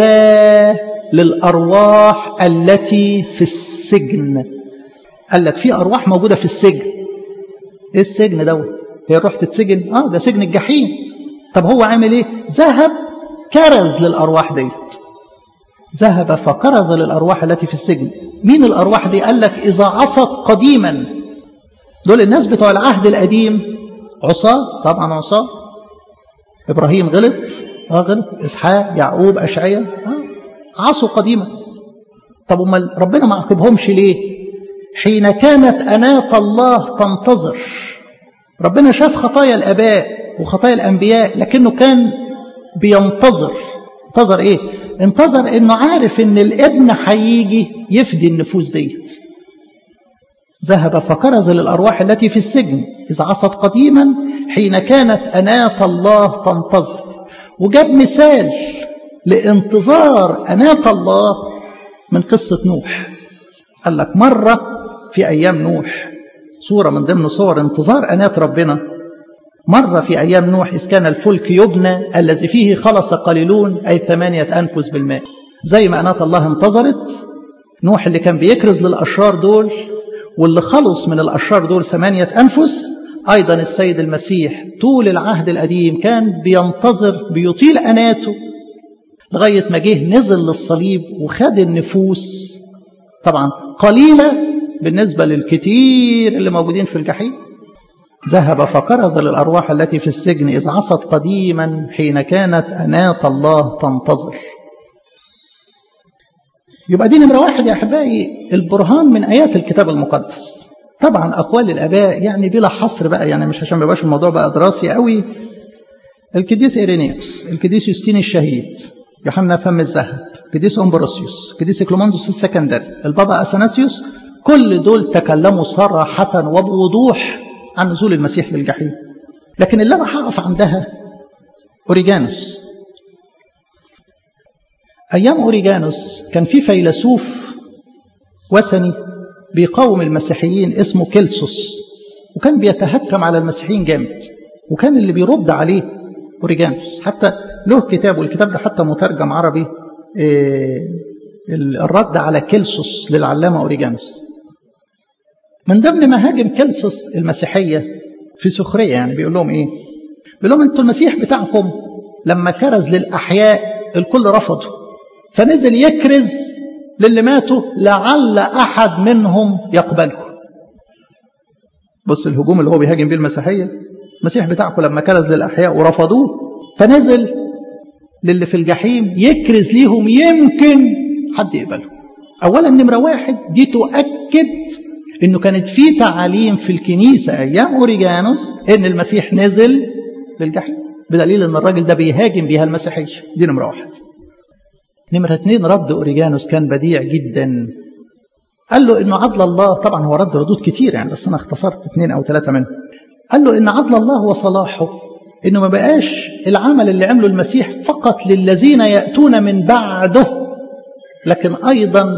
[SPEAKER 1] للأرواح التي في السجن قال لك في أرواح موجودة في السجن إيه السجن دوت هي الروح تتسجن آه ده سجن الجحيم طب هو عامل إيه ذهب كرز للأرواح ديت ذهب فكرز للأرواح التي في السجن مين الأرواح دي قال لك إذا عصت قديما دول الناس بتوع العهد القديم عصاة طبعا عصاة إبراهيم غلط اه غلط إسحاق يعقوب أشعية آه عصوا قديما طب امال ربنا ما عاقبهمش ليه حين كانت أناة الله تنتظر ربنا شاف خطايا الآباء وخطايا الأنبياء لكنه كان بينتظر انتظر ايه انتظر انه عارف ان الابن هيجي يفدي النفوس ديت ذهب فكرز للأرواح التي في السجن إذا عصت قديما حين كانت أناة الله تنتظر وجاب مثال لانتظار أناة الله من قصة نوح قال لك مرة في أيام نوح صورة من ضمن صور انتظار أناة ربنا مرة في أيام نوح إذ كان الفلك يبنى الذي فيه خلص قليلون أي ثمانية أنفس بالماء زي ما أناة الله انتظرت نوح اللي كان بيكرز للأشرار دول واللي خلص من الأشرار دول ثمانية أنفس أيضا السيد المسيح طول العهد القديم كان بينتظر بيطيل أناته لغاية ما جه نزل للصليب وخد النفوس طبعا قليلة بالنسبة للكثير اللي موجودين في الجحيم ذهب فكرز للأرواح التي في السجن إذ عصت قديما حين كانت أنات الله تنتظر يبقى دي نمرة واحد يا أحبائي البرهان من آيات الكتاب المقدس طبعا أقوال الآباء يعني بلا حصر بقى يعني مش عشان ما يبقاش الموضوع بقى دراسي قوي القديس إيرينيوس القديس يوستين الشهيد يوحنا فم الذهب قديس أمبروسيوس قديس كلوموندوس السكندري البابا أثناسيوس كل دول تكلموا صراحة وبوضوح عن نزول المسيح للجحيم لكن اللي أنا هقف عندها أوريجانوس أيام أوريجانوس كان في فيلسوف وثني بيقاوم المسيحيين اسمه كيلسوس وكان بيتهكم على المسيحيين جامد وكان اللي بيرد عليه أوريجانوس حتى له كتاب والكتاب ده حتى مترجم عربي الرد على كيلسوس للعلامة أوريجانوس من ضمن مهاجم كيلسوس المسيحية في سخرية يعني بيقول لهم إيه بيقول لهم أنتوا المسيح بتاعكم لما كرز للأحياء الكل رفضه فنزل يكرز للي ماتوا لعل أحد منهم يقبله بص الهجوم اللي هو بيهاجم بيه المسيحية المسيح بتاعكم لما كرز للأحياء ورفضوه فنزل للي في الجحيم يكرز ليهم يمكن حد يقبله أولا نمرة واحد دي تؤكد انه كانت في تعاليم في الكنيسة ايام اوريجانوس ان المسيح نزل للجحيم بدليل ان الراجل ده بيهاجم بيها المسيحية دي نمرة واحد نمرة اتنين رد اوريجانوس كان بديع جدا قال له انه عدل الله طبعا هو رد ردود كتير يعني بس انا اختصرت اتنين او ثلاثة منهم قال له ان عدل الله وصلاحه انه ما بقاش العمل اللي عمله المسيح فقط للذين يأتون من بعده لكن ايضا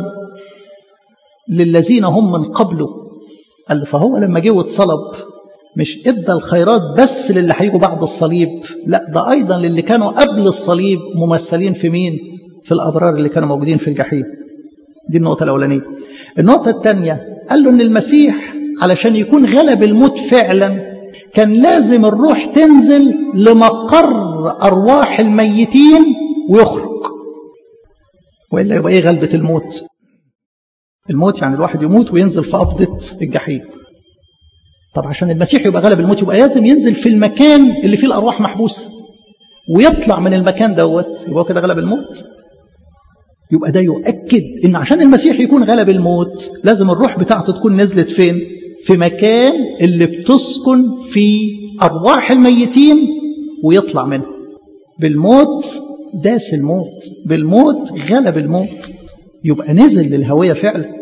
[SPEAKER 1] للذين هم من قبله قال له فهو لما جه واتصلب مش ادى الخيرات بس للي هيجوا بعد الصليب لا ده ايضا للي كانوا قبل الصليب ممثلين في مين في الابرار اللي كانوا موجودين في الجحيم دي النقطه الاولانيه النقطه الثانيه قال له ان المسيح علشان يكون غلب الموت فعلا كان لازم الروح تنزل لمقر ارواح الميتين ويخرج والا يبقى ايه غلبه الموت الموت يعني الواحد يموت وينزل في قبضة الجحيم طب عشان المسيح يبقى غلب الموت يبقى لازم ينزل في المكان اللي فيه الأرواح محبوسة ويطلع من المكان دوت يبقى كده غلب الموت يبقى ده يؤكد ان عشان المسيح يكون غلب الموت لازم الروح بتاعته تكون نزلت فين في مكان اللي بتسكن فيه أرواح الميتين ويطلع منه بالموت داس الموت بالموت غلب الموت يبقى نزل للهوية فعلا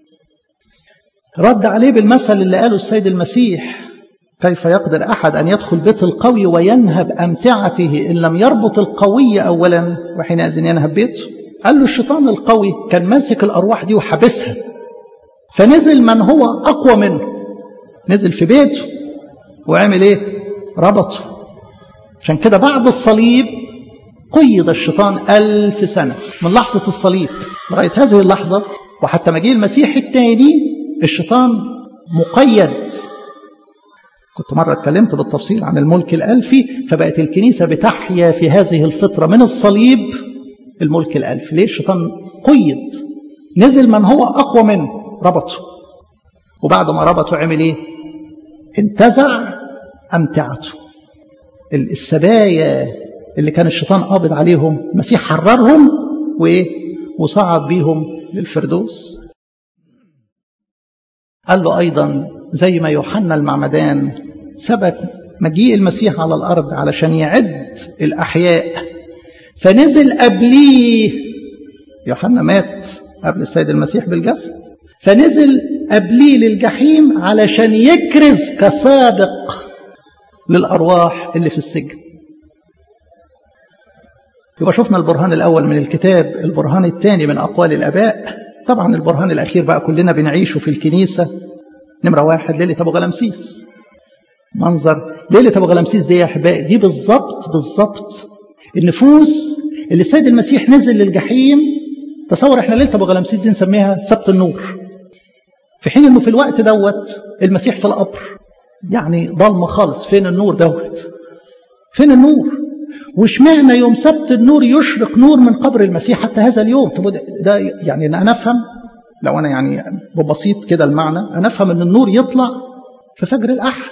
[SPEAKER 1] رد عليه بالمثل اللي قاله السيد المسيح كيف يقدر أحد أن يدخل بيت القوي وينهب أمتعته إن لم يربط القوي أولا وحينئذ ينهب بيته قال له الشيطان القوي كان ماسك الأرواح دي وحبسها فنزل من هو أقوى منه نزل في بيته وعمل إيه ربطه عشان كده بعد الصليب قيد الشيطان ألف سنة من لحظة الصليب لغاية هذه اللحظة وحتى مجيء المسيح الثاني الشيطان مقيد كنت مرة اتكلمت بالتفصيل عن الملك الألفي فبقت الكنيسة بتحيا في هذه الفترة من الصليب الملك الألفي ليه الشيطان قيد نزل من هو أقوى منه ربطه وبعد ما ربطه عمل ايه انتزع أمتعته السبايا اللي كان الشيطان قابض عليهم المسيح حررهم وايه وصعد بيهم للفردوس قال له ايضا زي ما يوحنا المعمدان سبق مجيء المسيح على الارض علشان يعد الاحياء فنزل قبليه يوحنا مات قبل السيد المسيح بالجسد فنزل قبليه للجحيم علشان يكرز كسابق للارواح اللي في السجن يبقى شفنا البرهان الأول من الكتاب البرهان الثاني من أقوال الآباء طبعا البرهان الأخير بقى كلنا بنعيشه في الكنيسة نمرة واحد ليلة أبو غلامسيس منظر ليلة أبو غلامسيس دي يا أحبائي دي بالظبط بالظبط النفوس اللي السيد المسيح نزل للجحيم تصور احنا ليلة أبو غلامسيس دي نسميها سبت النور
[SPEAKER 2] في حين انه في الوقت دوت المسيح في القبر يعني ضلمه خالص فين النور دوت فين النور واشمعنى يوم سبت النور يشرق نور من قبر المسيح حتى هذا اليوم طب ده يعني انا افهم لو انا يعني ببسيط كده المعنى انا افهم ان النور يطلع في فجر الاحد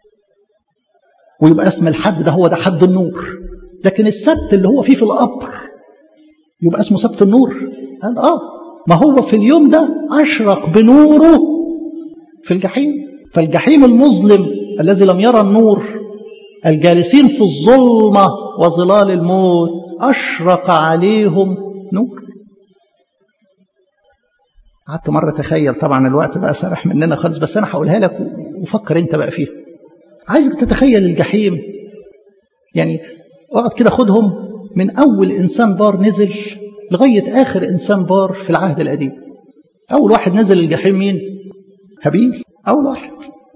[SPEAKER 2] ويبقى اسم الحد ده هو ده حد النور لكن السبت اللي هو فيه في القبر يبقى اسمه سبت النور قال اه ما هو في اليوم ده اشرق بنوره في الجحيم فالجحيم المظلم الذي لم يرى النور الجالسين في الظلمة وظلال الموت أشرق عليهم نور قعدت مرة تخيل طبعا الوقت بقى سرح مننا خالص بس أنا هقولها لك وفكر أنت بقى فيها عايزك تتخيل الجحيم يعني اقعد كده خدهم من أول إنسان بار نزل لغاية آخر إنسان بار في العهد القديم أول واحد نزل الجحيم مين؟ هابيل أول واحد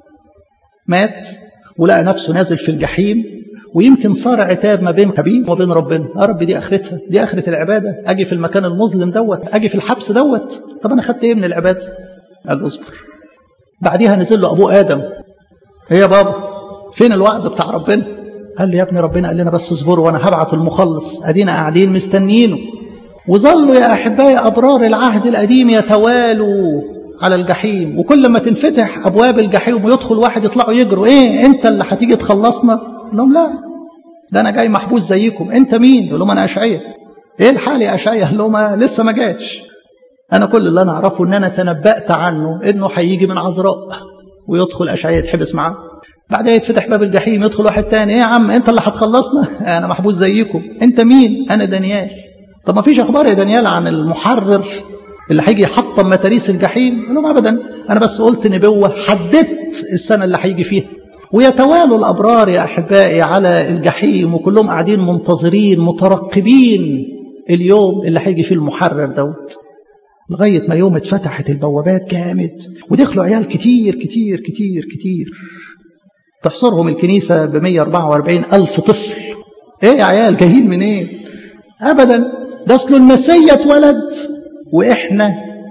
[SPEAKER 2] مات ولقى نفسه نازل في الجحيم ويمكن صار عتاب ما بين هابيل وبين ربنا يا رب دي اخرتها دي اخره العباده اجي في المكان المظلم دوت اجي في الحبس دوت طب انا خدت ايه من العباده قال اصبر بعديها نزل له ابوه ادم ايه يا بابا فين الوعد بتاع ربنا قال له يا ابني ربنا قال لنا بس اصبروا وانا هبعت المخلص ادينا قاعدين مستنيينه وظلوا يا احبائي ابرار العهد القديم يتوالوا على الجحيم وكل ما تنفتح ابواب الجحيم ويدخل واحد يطلعوا يجروا ايه انت اللي هتيجي تخلصنا لهم لا ده انا جاي محبوس زيكم انت مين يقول لهم انا اشعياء ايه الحال يا اشعياء قال لهم لسه ما جاش انا كل اللي انا اعرفه ان انا تنبأت عنه انه هيجي من عذراء ويدخل اشعياء يتحبس معاه بعدها يتفتح باب الجحيم يدخل واحد تاني ايه يا عم انت اللي هتخلصنا انا محبوس زيكم انت مين انا دانيال طب ما فيش اخبار يا دانيال عن المحرر اللي هيجي يحطم متاريس الجحيم قال لهم ابدا انا بس قلت نبوه حددت السنه اللي هيجي فيها ويتوالوا الابرار يا احبائي على الجحيم وكلهم قاعدين منتظرين مترقبين اليوم اللي هيجي فيه المحرر دوت لغايه ما يوم اتفتحت البوابات جامد ودخلوا عيال كتير كتير كتير كتير تحصرهم الكنيسه ب 144 الف طفل ايه يا عيال جايين منين إيه؟ ابدا ده اصل المسيا اتولد واحنا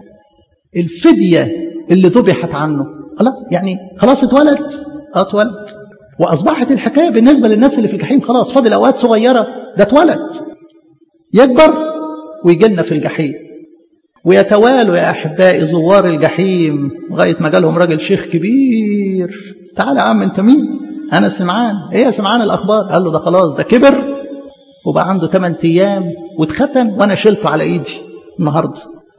[SPEAKER 2] الفديه اللي ذبحت عنه الله يعني خلاص اتولد اه اتولد واصبحت الحكايه بالنسبه للناس اللي في الجحيم خلاص فاضل اوقات صغيره ده اتولد يكبر ويجي لنا في الجحيم ويتوالوا يا احبائي زوار الجحيم لغايه ما جالهم راجل شيخ كبير تعالى يا عم انت مين انا سمعان ايه يا سمعان الاخبار قال له ده خلاص ده كبر وبقى عنده 8 ايام واتختن وانا شلته على ايدي النهارده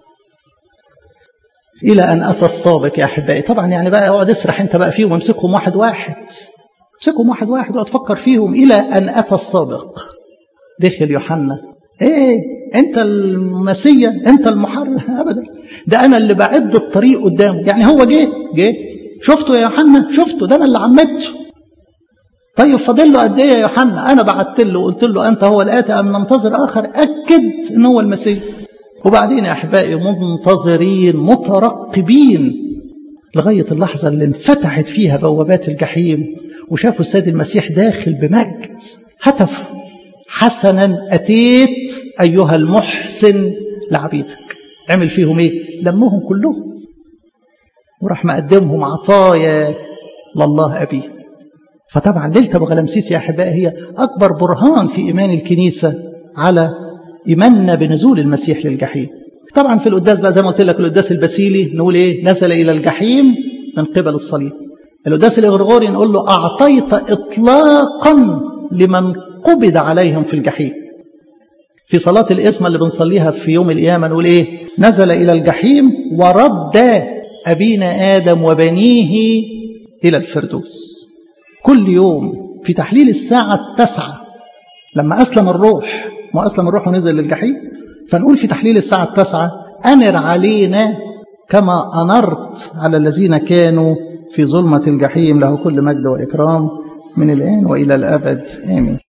[SPEAKER 2] الى ان اتى السابق يا احبائي طبعا يعني بقى اقعد اسرح انت بقى فيهم وامسكهم واحد واحد امسكهم واحد واحد واقعد تفكر فيهم الى ان اتى السابق دخل يوحنا ايه انت المسيا انت المحرر ابدا ده انا اللي بعد الطريق قدامه يعني هو جه جه شفته يا يوحنا شفته ده انا اللي عمدته طيب فاضل له قد ايه يا يوحنا انا بعت له وقلت له انت هو الاتي ام ننتظر اخر اكد ان هو المسيح وبعدين يا احبائي منتظرين مترقبين لغايه اللحظه اللي انفتحت فيها بوابات الجحيم وشافوا السيد المسيح داخل بمجد هتف حسنا اتيت ايها المحسن لعبيدك عمل فيهم ايه لمهم كلهم وراح مقدمهم عطايا لله ابيه فطبعا ليله ابو غلمسيس يا احبائي هي اكبر برهان في ايمان الكنيسه على ايماننا بنزول المسيح للجحيم طبعا في القداس بقى زي ما قلت لك القداس البسيلي نقول ايه نزل الى الجحيم من قبل الصليب القداس الاغريغوري نقول له اعطيت اطلاقا لمن قبض عليهم في الجحيم في صلاة الإسم اللي بنصليها في يوم القيامة نقول إيه نزل إلى الجحيم ورد أبينا آدم وبنيه إلى الفردوس كل يوم في تحليل الساعة التاسعة لما أسلم الروح ما أسلم الروح ونزل للجحيم فنقول في تحليل الساعة التاسعة أنر علينا كما أنرت على الذين كانوا في ظلمة الجحيم له كل مجد وإكرام من الآن وإلى الأبد آمين